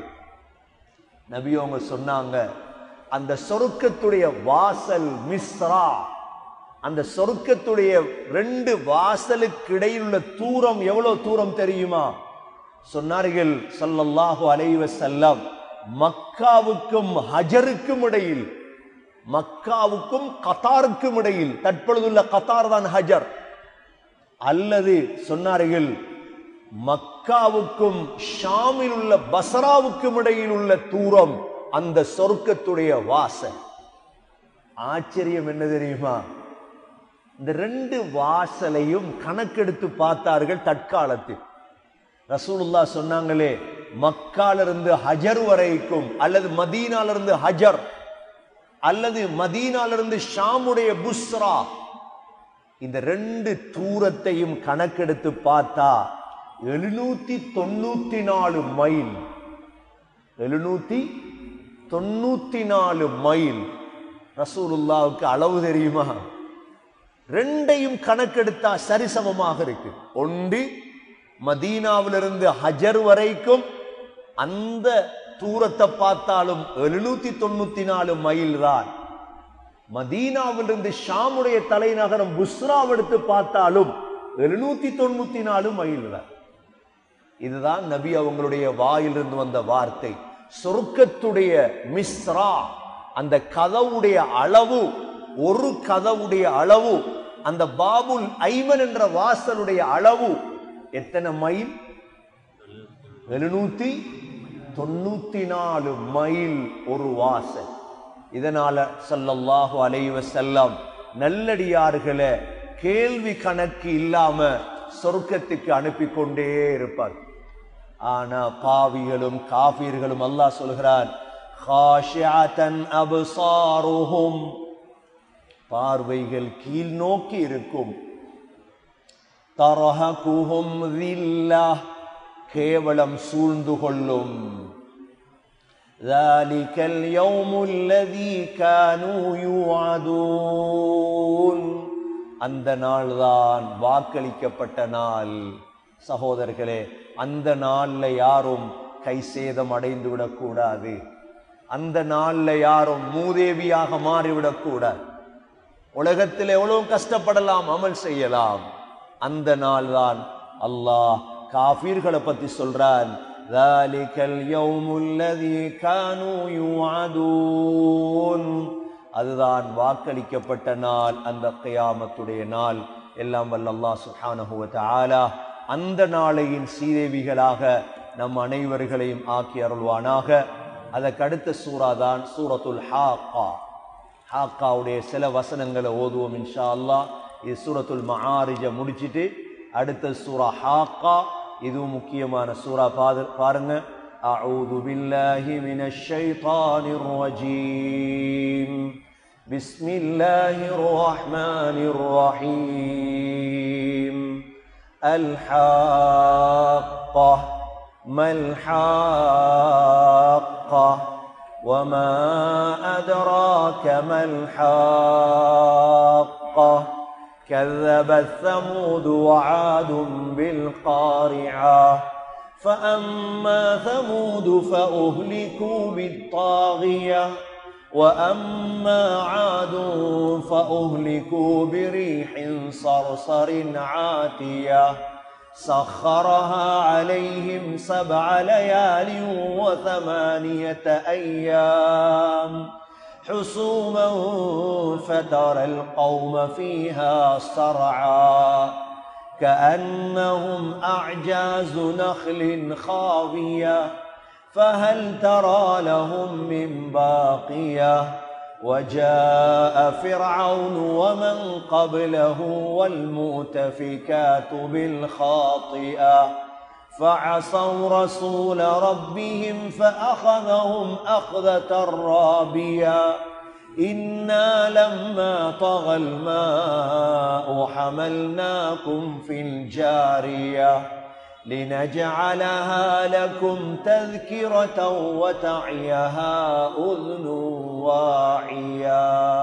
நபி அவங்க சொன்னாங்க அந்த சொர்க்கத்துடைய வாசல் மிஸ்ரா அந்த சொர்க்கத்துடைய ரெண்டு வாசலுக்கு இடையில் உள்ள தூரம் எவ்வளவு தூரம் தெரியுமா சொன்னார்கள் ஸல்லல்லாஹு அலைஹி வஸல்லம் மக்காவுக்கும் ஹஜருக்கும் இடையில் மக்காவுக்கும் கத்தாருக்கும் இடையில் தற்பொழுதுள்ள கத்தார் தான் ஹஜர் அல்லது சொன்னார்கள் மக்காவுக்கும் ஷாமில் உள்ள பசராவுக்கும் இடையில் உள்ள தூரம் அந்த சொர்க்கத்துடைய வாசல் ஆச்சரியம் என்ன தெரியுமா இந்த ரெண்டு வாசலையும் கணக்கெடுத்து பார்த்தார்கள் தற்காலத்தில் ரசூலுல்லா சொன்னாங்களே மக்கால இருந்து ஹஜர் வரைக்கும் அல்லது மதீனால இருந்து ஹஜர் அல்லது மதீனால இருந்து ஷாமுடைய புஸ்ரா இந்த ரெண்டு தூரத்தையும் கணக்கெடுத்து பார்த்தா எழுநூத்தி தொண்ணூத்தி நாலு மைல் எழுநூத்தி தொண்ணூத்தி நாலு மைல் ரசூலுல்லாவுக்கு அளவு தெரியுமா ரெண்டையும் கணக்கெடுத்தா சரிசமமாக இருக்கு ஒன்று மதீனாவிலிருந்து ஹஜர் வரைக்கும் அந்த தூரத்தை பார்த்தாலும் எழுநூத்தி தொண்ணூத்தி நாலு மைல் தான் மதீனாவிலிருந்து ஷாமுடைய தலைநகரம் புஸ்ராவ் எடுத்து பார்த்தாலும் எழுநூத்தி தொண்ணூத்தி நாலு மைல் தான் இதுதான் நபி அவங்களுடைய வாயிலிருந்து வந்த வார்த்தை சொர்க்கத்துடைய மிஸ்ரா அந்த கதவுடைய அளவு ஒரு கதவுடைய அளவு அந்த பாபுல் ஐமன் என்ற வாசலுடைய அளவு எத்தனை மைல் எழுநூத்தி தொண்ணூத்தி நாலு மைல் ஒரு வாசல் இதனால ஸல்லல்லாஹு அலைஹி வஸல்லம் நல்லடியார்களை கேள்வி கணக்கு இல்லாம சொர்க்கத்துக்கு அனுப்பி கொண்டே இருப்பார் ஆனா பாவிகளும் காபீர்களும் அல்லாஹ் சொல்கிறான் "காஷிஅத்தன் அப்சாருஹும்" பார்வைகள் கீழ் நோக்கி இருக்கும் தரஹகுஹும் ذِلَّةٌ கேவலம் சூழ்ந்து கொள்ளும் ذلك اليوم الذي كانوا يوعدون அந்த நாள்தான் வாக்களிக்கப்பட்ட நாள் சகோதரர்களே அந்த நாள்ல யாரும் கை சேதம் அடைந்து விடக்கூடாது அந்த நாள்ல யாரும் மூதேவியாக மாறிவிடக் கூடாது உலகத்தில் எவ்வளவு கஷ்டப்படலாம் அமல் செய்யலாம் அந்த நாள் தான் அல்லாஹ் காபீர்களை பத்தி சொல்றான் ذلك اليوم الذي كانوا يوعدون அதுதான் வாக்களிக்கப்பட்ட நாள் அந்த கியாமத்துடைய நாள் எல்லாம் வல்ல அல்லாஹ் சுப்ஹானஹு வ தஆலா அந்த நாளையின் சீதேவிகளாக நம் அனைவர்களையும் ஆக்கி அருள்வானாக அதற்கு அடுத்த சூரா தான் சூரத்துல் ஹாக்கா ஹாக்காவுடைய சில வசனங்களை ஓதுவோம் இன்ஷா அல்லாஹ் இது சூரத்துல் மஆரிஜ முடிச்சிட்டு அடுத்த சூரா ஹாக்கா இதுவும் முக்கியமான சூரா பாது பாருங்க أعوذ بالله من الشيطان الرجيم بسم الله الرحمن الرحيم الحاقة ما الحاقة وما أدراك ما الحاقة كذبت ثمود وعاد بالقارعة فأما ثمود فأهلكوا بالطاغية وأما عاد فأهلكوا بريح صرصر عاتية سخرها عليهم سبع ليال وثمانية أيام حسوما فترى القوم فيها صرعا كأنهم أعجاز نخل خاوية فهل ترى لهم من باقية وجاء فرعون ومن قبله والمؤتفكات بالخاطئة فعصوا رسول ربهم فأخذهم أخذة رابية إنا لما طغى الماء حملناكم في الجارية لنجعلها لكم تذكرة وتعيها أذن واعية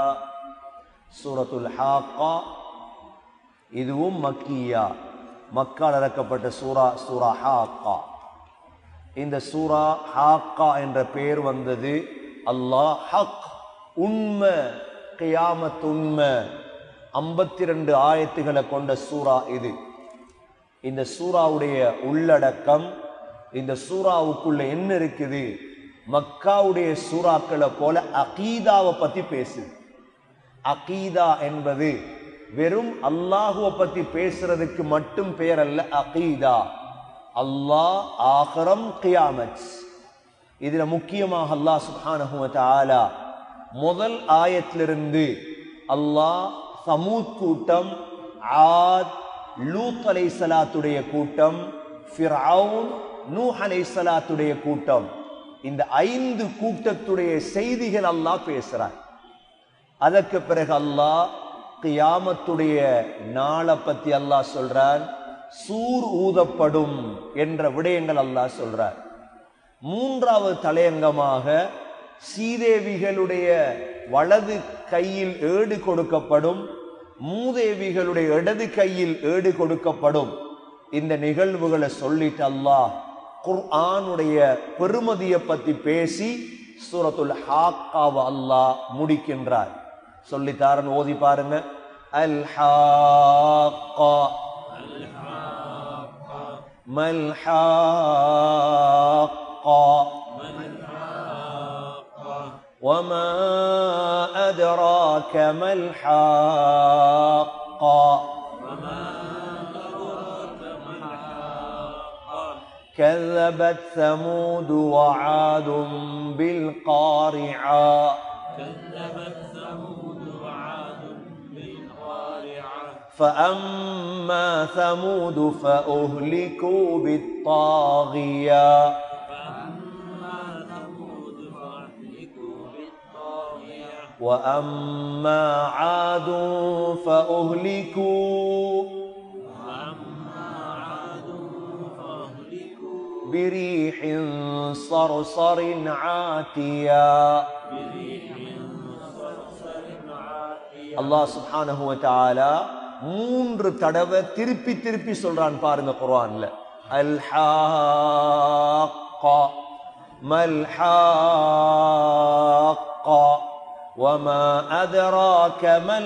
سورة الحاقة இதுவும் மக்கியா மக்கால் இறக்கப்பட்ட சூரா சூரா ஹாக்கா இந்த சூரா ஹாக்கா என்ற பெயர் வந்தது அல்லாஹ் ஹக் உண்மை கியாமத் உண்மை ஐம்பத்தி ரெண்டு ஆயத்துகளை கொண்ட சூரா இது இந்த சூறாவுடைய உள்ளடக்கம் இந்த சூறாவுக்குள்ள என்ன இருக்குது மக்காவுடைய சூறாக்களை போல அகீதாவை பத்தி பேசுது அகீதா என்பது வெறும் அல்லாஹுவை பத்தி பேசுறதுக்கு மட்டும் பெயர் அல்ல அகீதா அல்லாஹ் ஆகரம் கியாமத் இதுல முக்கியமாக அல்லாஹ் சுப்ஹானஹு வ தஆலா முதல் ஆயத்திலிருந்து அல்லாஹ் சமூத் கூட்டம் ஆத் லூத் அலைஹிஸ்ஸலாத்துடைய கூட்டம் ஃபிர்அவுன் நூஹ் அலைஹிஸ்ஸலாத்துடைய கூட்டம் இந்த ஐந்து கூட்டத்துடைய செய்திகள் அல்லாஹ் பேசுறார் அதற்கு பிறகு அல்லாஹ் கியாமத்துடைய நாளை பத்தி அல்லாஹ் சொல்றார் சூர் ஊதப்படும் என்ற விடயங்கள் அல்லாஹ் சொல்றார் மூன்றாவது தலையங்கமாக சீதேவிகளுடைய வலது கையில் ஏடு கொடுக்கப்படும் மூதேவிகளுடைய இடது கையில் ஏடு கொடுக்கப்படும் இந்த நிகழ்வுகளை சொல்லிட்டு அல்லாஹ் குர்ஆனுடைய பெருமதியை பத்தி பேசி சூரத்துல் ஹாக்காவ அல்லாஹ் முடிக்கின்றார் சொல்லித்தாரன் ஓதி பாருங்க அல் ஹாக்கா மல் ஹாக்கா وما أدراك ما الحاقة كذبت ثمود وعاد بالقارعة كذبت ثمود وعاد بالقارعة فأما ثمود فأهلكوا بالطاغية فأما ثمود فأهلكوا بالطاغية وأما عاد فأهلكوا وأما عاد فأهلكوا بريح صرصر عاتية بريح صرصر عاتية அல்லாஹ் சுப்ஹானஹு வ தஆலா மூன்று தடவை திருப்பி திருப்பி சொல்றான் பாருங்க குர்ஆன்ல அல் ஹாக்கா மல் ஹாக்கா وما أدراك ما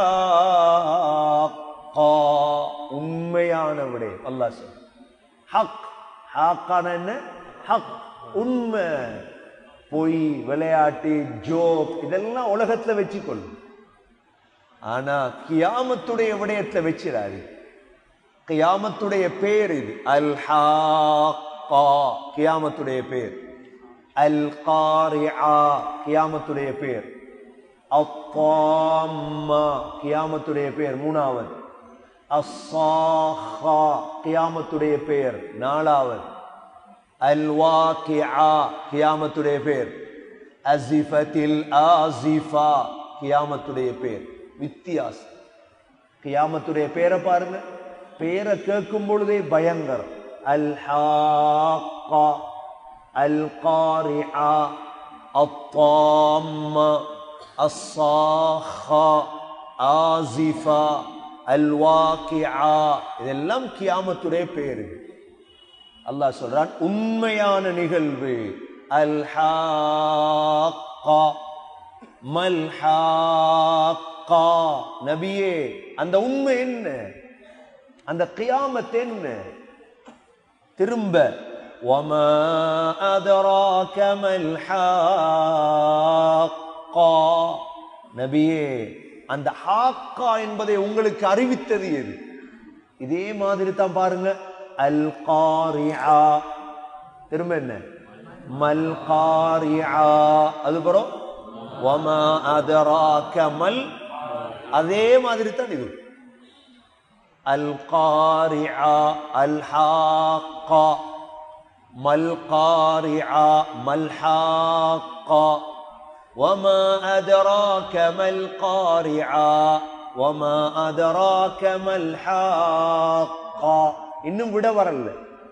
الحاقة உண்மையான விடை அல்லாஹ் சொல் ஹக் ஹாக்கான என்ன ஹக் உண்மை பொய் விளையாட்டு ஜோக் இதெல்லாம் உலகத்துல வச்சுக்கொள்ளும் ஆனா கியாமத்துடைய விடயத்துல வச்சிடாது கியாமத்துடைய பேர் இது அல் ஹாக்கா கியாமத்துடைய பேர் அல் காரிஆ கியாமத்துடைய பேர் அத்தாம்மா கியாமத்துடைய பேர் மூணாவது அஸ்ஸாஹா கியாமத்துடைய பேர் நாலாவது அல் வாக்கிஆ கியாமத்துடைய பேர் அசிஃபத்தில் ஆசிஃபா கியாமத்துடைய பேர் வித்தியாசம் கியாமத்துடைய பேரை பாருங்க பேரை கேட்கும் பொழுதே பயங்கரம் அல் ஹாக்கா அல் காரிஆ அத்தாம்மா அஸ்ஸாஹா ஆசிஃபா அல் வாக்கிஆ இதெல்லாம் கியாமத்துடைய பேரு அல்லாஹ் சொல்றான் உண்மையான நிகழ்வு அல் ஹாக்கா மல் ஹாக்கா நபியே அந்த உண்மை என்ன அந்த கியாமத் என்ன திரும்ப وما أدراك ما الحاقة நபியே அந்த ஹாக்கா என்பதை உங்களுக்கு அறிவித்தது எது இதே மாதிரி தான் பாருங்க அல் காரிஆ திரும்ப என்ன மல் காரிஆ அதுபுறம் வமா அதராக மல் அதே மாதிரி தான் இது அல் காரிஆ அல் ஹாக்கா மல் காரிஆ மல் ஹாக்கா وما أدراك ما القارعة وما أدراك ما الحاقة இன்னும் விட வரல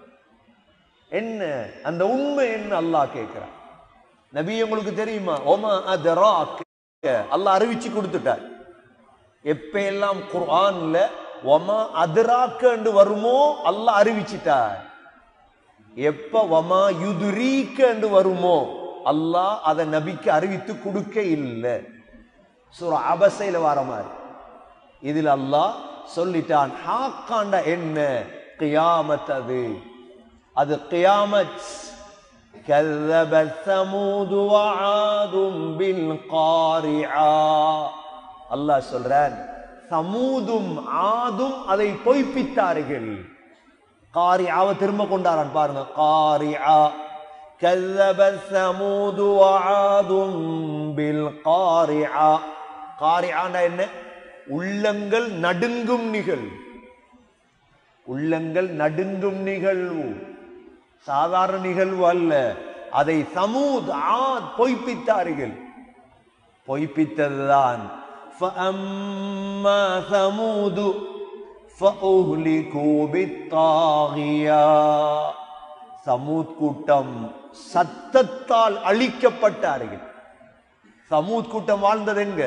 என்ன அந்த உண்மை என்ன அல்லாஹ் கேட்கிறான் நபி உங்களுக்கு தெரியுமா ஒமா அதராக் அல்லாஹ் அறிவிச்சு கொடுத்துட்டார் எப்ப எல்லாம் குர்ஆன்ல ஒமா அதராக்கு வருமோ அல்லாஹ் அறிவிச்சிட்டார் எப்ப வமா யுதுரீக்கு வருமோ அல்லாஹ் அதை நபிக்கு அறிவித்து கொடுக்க இல்லை சூர அபசையில வர மாதிரி இதில் அல்லாஹ் சொல்லிட்டான் ஹாக்காண்ட என்ன கியாமத் அது அது கியாமத் كذبت ثمود وعاد بالقارعة அல்லாஹ் சொல்றான் சமூதும் ஆதும் அதை பொய்ப்பித்தார்கள் காரியாவை திரும்ப கொண்டாரான் பாருங்க காரியா كذبت ثمود وعاد بالقارعة قارعة என்ன உள்ளங்கள் நடுங்கும் நிகழ்வு உள்ளங்கள் நடுங்கும் நிகழ்வு சாதாரண நிகழ்வு அல்ல அதை சமூத் ஆத் பொய்ப்பித்தார்கள் பொய்ப்பித்ததுதான் فأما ثمود فأهلكوا بالطاغية சமூத் கூட்டம் சத்தத்தால் அழிக்கப்பட்டார்கள் சமூத் கூட்டம் வாழ்ந்தது எங்க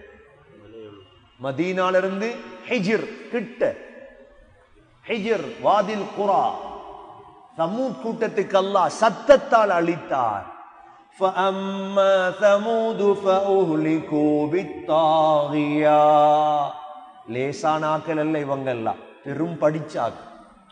மதீனால இருந்து ஹிஜிர் கிட்ட ஹிஜிர் வாதில் குரா சமூத் கூட்டத்துக்கு அல்லாஹ் சத்தத்தால் அழித்தார் فأما ثمود فأهلكوا بالطاغية லேசானாக்கள் அல்ல இவங்கெல்லாம் பெரும் படிச்சாக்கள்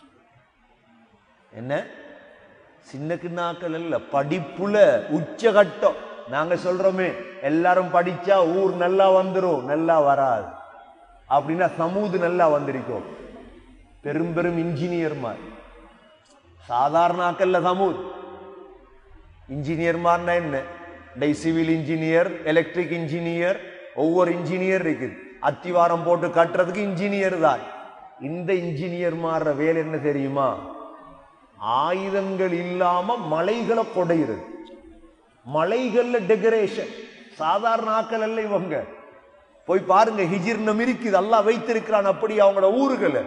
என்ன சின்ன கிண்ணாக்கள் அல்ல படிப்புல உச்சகட்டம் நாங்க சொல்றோமே எல்லாரும் படிச்சா ஊர் நல்லா வந்துரும் நல்லா வராது அப்படின்னா சமூது நல்லா வந்திருக்கும் பெரும் பெரும் இன்ஜினியர்மார் சாதாரண ஆக்கல்ல சமூத் இன்ஜினியர்மார்னா என்ன டை சிவில் இன்ஜினியர் எலக்ட்ரிக் இன்ஜினியர் ஒவ்வொரு இன்ஜினியர் இருக்குது அத்திவாரம் போட்டு கட்டுறதுக்கு இன்ஜினியர் தான் இந்த இன்ஜினியர் மாறுற வேலை என்ன தெரியுமா ஆயுதங்கள் இல்லாம மலைகளை கொடையிறது மலைகள்ல டெக்கரேஷன் சாதாரண ஆக்கள் அல்ல இவங்க போய் பாருங்க ஹிஜிர்னம் இருக்குது அல்லாஹ் வைத்திருக்கிறான் அப்படி அவங்களோட ஊர்களை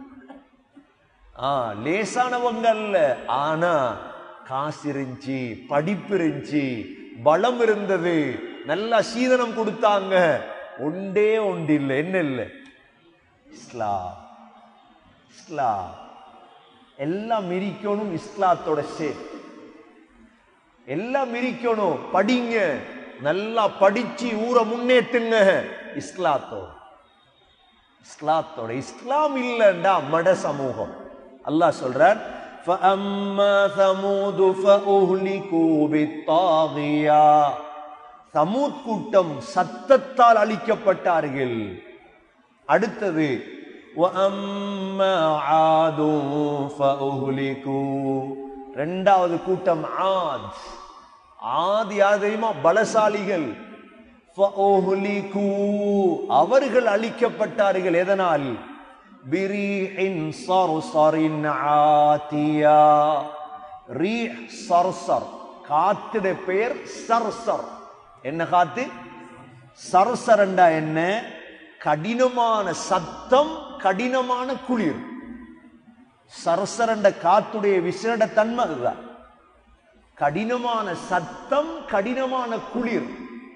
ஆ லேசானவங்க அல்ல ஆனா காசு இருந்துச்சு படிப்பு இருந்துச்சு பலம் இருந்தது நல்லா சீதனம் கொடுத்தாங்க ஒண்டே ஒன்று இல்லை என்ன இல்லை இஸ்லாம் இஸ்லாம் எல்லாம் மிரிக்கணும் இஸ்லாத்தோட சேர் எல்லாம் மிரிக்கணும் படிங்க நல்லா படிச்சு ஊரை முன்னேற்றுங்க இஸ்லாத்தோட இஸ்லாத்தோட இஸ்லாம் இல்லைண்டா மட சமூகம் அல்லாஹ் சொல்றார் فأما ثمود فأهلكوا بالطاغية சமூத் கூட்டம் சத்தத்தால் அழிக்கப்பட்டார்கள் அடுத்தது وَأَمَّا عَادٌ فَأُهْلِكُوا ரெண்டாவது கூட்டம் ஆத் ஆதி யார் தெரியுமா பலசாலிகள் فَأُهْلِكُوا அவர்கள் அழிக்கப்பட்டார்கள் எதனால் பிரீஹின் சர்சரின் ஆத்தியா ரீஹ் சர்சர் காத்துட பெயர் சர்சர் என்ன காத்து சர்சரண்டா என்ன கடினமான சத்தம் கடினமான குளிர் சரசரண்ட காத்துடைய விசேட தன்மை அதுதான் கடினமான சத்தம் கடினமான குளிர்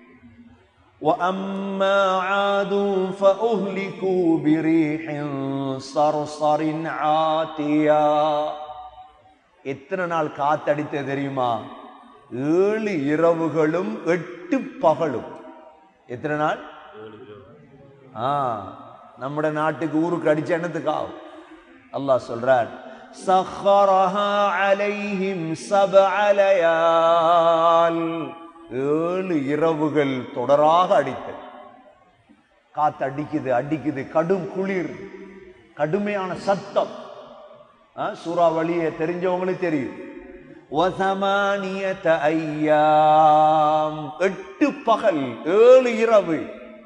وأما عاد فأهلكوا بريح صرصر عاتية எத்தனை நாள் காத்தடித்தது தெரியுமா ஏழு இரவுகளும் எட்டு பகலும் எத்தனை நாள் ஆ நம்முடைய நாட்டுக்கு ஊருக்கு அடிச்ச எண்ணத்துக்கு ஆகும் அல்லாஹ் சொல்றான் சஹரஹா அலைஹிம் சபஅ லயால் ஏழு இரவுகள் தொடராக அடித்தது காத்து அடிக்குது அடிக்குது கடும் குளிர் கடுமையான சத்தம் ஆ, சூறாவளியை தெரிஞ்சவங்களுக்கு தெரியும் وَثَمَانِيَةَ أَيَّامٍ எட்டு பகல் ஏழு இரவு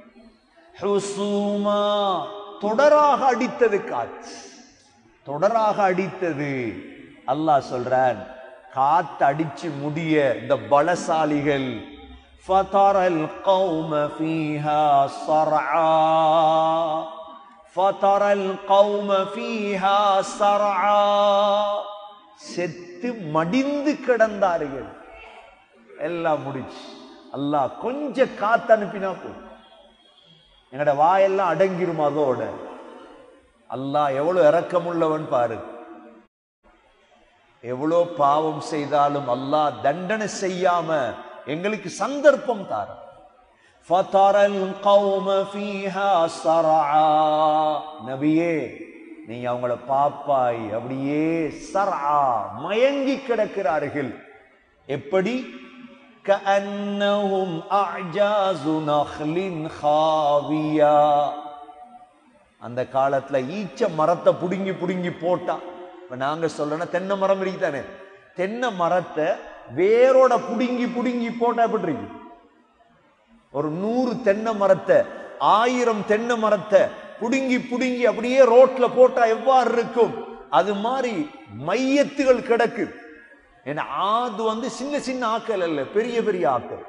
ஹுசூமா தொடராக அடித்தது காத்து தொடராக அடித்தது அல்லாஹ் சொல்றான் காத்து அடிச்சு முடிய இந்த பலசாலிகள் فَتَرَى الْقَوْمَ فِيهَا صَرْعَا فَتَرَى الْقَوْمَ فِيهَا صَرْعَا செத்து மடிந்து கிடந்தார்கள் எல்லாம் முடிச்சு அல்லாஹ் கொஞ்சம் காத்து அனுப்பினா போதும் எங்கட வாயெல்லாம் அடங்கிரும் அதோட அல்லாஹ் எவ்வளவு இரக்கமுள்ளவன் பாரு எவ்வளோ பாவம் செய்தாலும் அல்லாஹ் தண்டனை செய்யாம எங்களுக்கு சந்தர்ப்பம் தார فَتَرَى الْقَوْمَ فِيهَا صَرْعَا நபியே நீங்க அவங்கள பாப்பாய் அப்படியே சர்ஆ மயங்கி கிடக்கிறார்கள் எப்படி كأنهم أعجاز نخل خاوية அந்த காலத்துல ஈச்ச மரத்தை புடுங்கி புடுங்கி போட்டா இப்ப நாங்க சொல்லணும் தென்னை மரம் இருக்குதானே தென்னை மரத்தை வேரோட புடுங்கி புடுங்கி போட்டா எப்படி இருக்கு ஒரு நூறு தென்னை மரத்தை ஆயிரம் தென்னை மரத்தை புடுங்கி புடுங்கி அப்படியே ரோட்ல போட்டா எவ்வாறு இருக்கும் அது மாதிரி மையத்துகள் கிடக்கு ஏன்னா ஆது வந்து சின்ன சின்ன ஆக்கள் அல்ல பெரிய பெரிய ஆக்கள்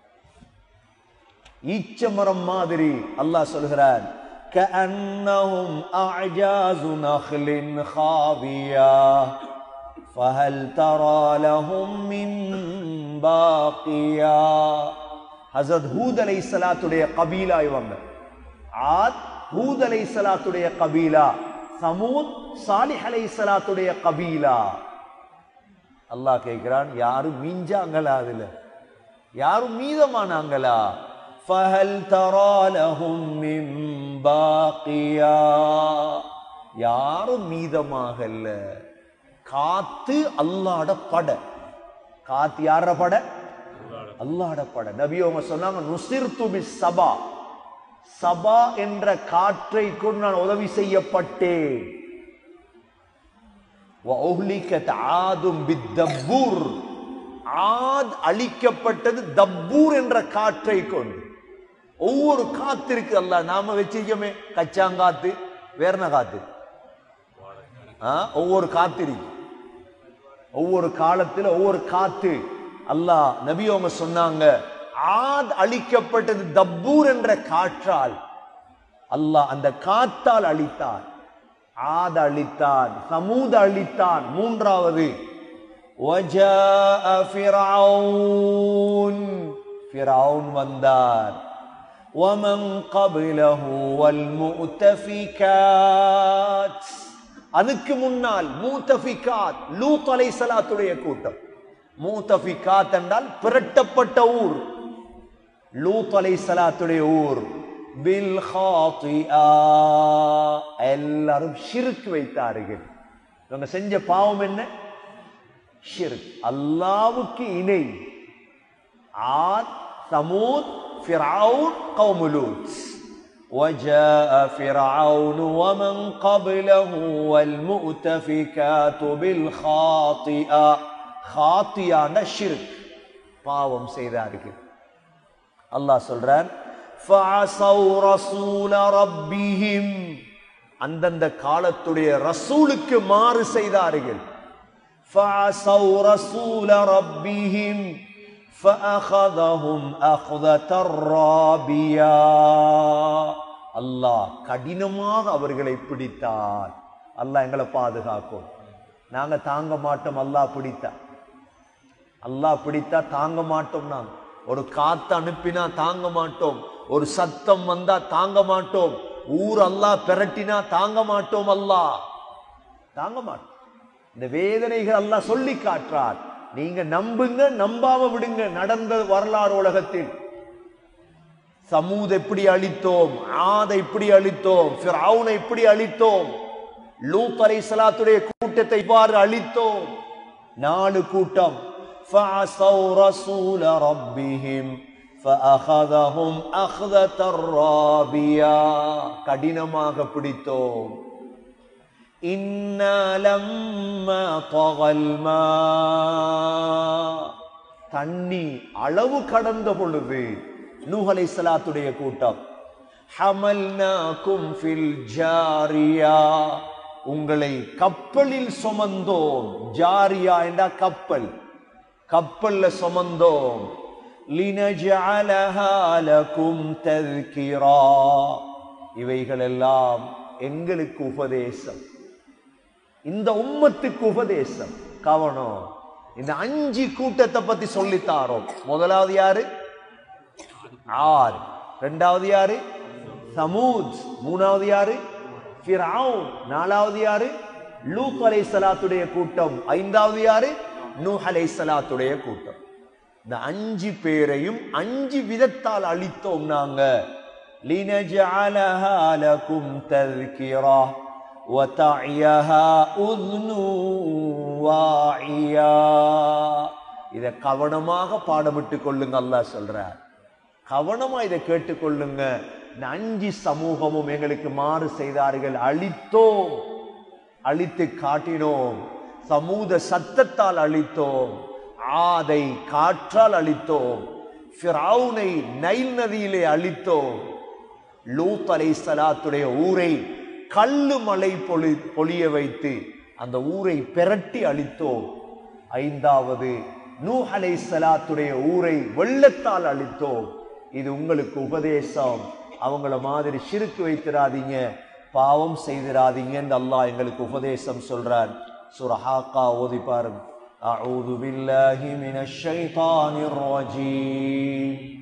ஈச்ச மரம் மாதிரி அல்லாஹ் சொல்கிறார் كأنهم أعجاز نخل خاوية فهل ترى لهم من باقية ஹசரத் ஹூத் அலை சலாத்துடைய கபீலா இவங்க ஆத் ஹூத் அலை சலாத்துடைய கபீலா சமூத் சாலிஹ் அலை சலாத்துடைய கபீலா அல்லாஹ் கேட்கிறான் யாரும் மீஞ்சாங்களா அதுல யாரும் மீதமானாங்களா فهل ترى لهم من باقيا யாரும் மீதமாகல காத்து அல்லாட பட காத்து யார பட அல்லாட பட நபி அவங்க சொன்னாங்க நுசிர்து பிஸ் சபா சபா என்ற காற்றை கொண்டு நான் உதவி செய்யப்பட்டேன் وأهلكت عاد بالدبور ஆத் அழிக்கப்பட்டது தப்பூர் என்ற காற்றை கொண்டு ஒவ்வொரு காத்து இருக்கு அல்ல நாம வச்சிருக்கோமே கச்சாங்காத்து வேற என்ன காத்து ஆ, ஒவ்வொரு காத்து இருக்கு ஒவ்வொரு காலத்துல ஒவ்வொரு காத்து அல்லாஹ் நபி அவங்க சொன்னாங்க ஆத் அழிக்கப்பட்டது தப்பூர் என்ற காற்றால் அல்லாஹ் அந்த காத்தால் அழித்தான் ஆத் அழித்தான் சமூத அழித்தான் மூன்றாவது وجاء فرعون فرعون வந்தார் ومن قبله والمؤتفكات அதுக்கு முன்னால் மூத்தபிகாத் லூத் அலைஹிஸ்ஸலாத்துடைய கூட்டம் மூத்தபிகாத் என்றால் பிரட்டப்பட்ட ஊர் லூத் அலைஹிஸ்ஸலாத்துடைய ஊர் பில் எல்லாரும் ஷிர்க் வைத்தார்கள் இவங்க செஞ்ச பாவம் என்ன ஷிர்க் அல்லாவுக்கு இணை ஆத் சமூத் ஃபிரௌன் கௌமு லூத் وجاء فرعون ومن قبله والمؤتفكات بالخاطئة خاطئة ஷிர்க் பாவம் செய்தார்கள் அல்லாஹ் சொல்றான் فَعَصَوْا رَسُولَ رَبِّهِمْ அந்தந்த காலத்துடைய ரசூலுக்கு மாறு செய்தார்கள் فَعَصَوْا رَسُولَ رَبِّهِمْ فَأَخَذَهُمْ أَخْذَةً رَّابِيَةً அல்லாஹ் கடினமாக அவர்களை பிடித்தார் அல்லாஹ் எங்களை பாதுகாக்கும் நாங்க தாங்க மாட்டோம் அல்லாஹ் பிடித்தா அல்லாஹ் பிடித்தா தாங்க மாட்டோம் நாங்க ஒரு காத்து அனுப்பினா தாங்க மாட்டோம் ஒரு சத்தம் வந்தா தாங்க மாட்டோம் ஊர் அல்லாஹ் பிரட்டினா தாங்க மாட்டோம் அல்லாஹ் தாங்க மாட்டோம் இந்த வேதனைகள் அல்லாஹ் சொல்லி காட்டுறார் நீங்க நம்புங்க நம்பாம விடுங்க நடந்த வரலாறு உலகத்தில் சமூத் எப்படி அழித்தோம் ஆதை எப்படி அழித்தோம் ஃபிரௌனை எப்படி அழித்தோம் லூத் அலைஹிஸ்ஸலாத்துடைய கூட்டத்தை இவ்வாறு அழித்தோம் நாலு கூட்டம் فعصوا رسول ربهم فأخذهم أخذة رابية கடினமாக பிடித்தோம் إنا لما طغى الماء தண்ணி அளவு கடந்த பொழுது நூஹ் அலைஹிஸ்ஸலாத்துடைய கூட்டம் ஹமல்னாக்கும் ஃபில் ஜாரியா உங்களை கப்பலில் சுமந்தோம் ஜாரியா என்றா கப்பல் கப்பல்ல சுமந்தோம் லினஜஅலஹா லகும் தذ்கிரா இவைகள் எல்லாம் எங்களுக்கு உபதேசம் இந்த உம்மத்துக்கு உபதேசம் கவனம் இந்த அஞ்சு கூட்டத்தை பத்தி சொல்லித்தாரோம் முதலாவது யாரு ஆர் ரெண்டாவது யாரு சமூத் மூணாவது யாரு ஃபிரௌன் நாலாவது யாரு லூத் அலைஹிஸ்ஸலாத்துடைய கூட்டம் ஐந்தாவது யாரு நூஹ் அலைஹிஸ்ஸலாத்துடைய கூட்டம் இந்த அஞ்சு பேரையும் அஞ்சு விதத்தால் அழித்தோம் நாங்க லினஜஅலஹா லகும் தذ்கிரா وتعيها أذن واعيا இத கவனமாக பாடமிட்டு கொள்ளுங்க அல்லாஹ் சொல்றார் கவனமா இதை கேட்டுக்கொள்ளுங்க இந்த அஞ்சு சமூகமும் எங்களுக்கு மாறு செய்தார்கள் அழித்தோம் அழித்து காட்டினோம் சமூக சத்தத்தால் அழித்தோம் ஆதை காற்றால் அழித்தோம் ஃபிரௌனை நைல் நதியிலே அழித்தோம் லூத் அலைஹிஸ்ஸலாத்துடைய ஊரை கல்லு மலை பொழி பொழிய வைத்து அந்த ஊரை பிரட்டி அழித்தோம் ஐந்தாவது நூஹ் அலைஹிஸ்ஸலாத்துடைய ஊரை வெள்ளத்தால் அழித்தோம் இது உங்களுக்கு உபதேசம் அவங்கள மாதிரி சிறுக்கு வைத்திராதீங்க பாவம் செய்திராதீங்கன்னு அல்லாஹ் எங்களுக்கு உபதேசம் சொல்றார் சுரஹாக்கா ஓதி பாருங்க أعوذ بالله من الشيطان الرجيم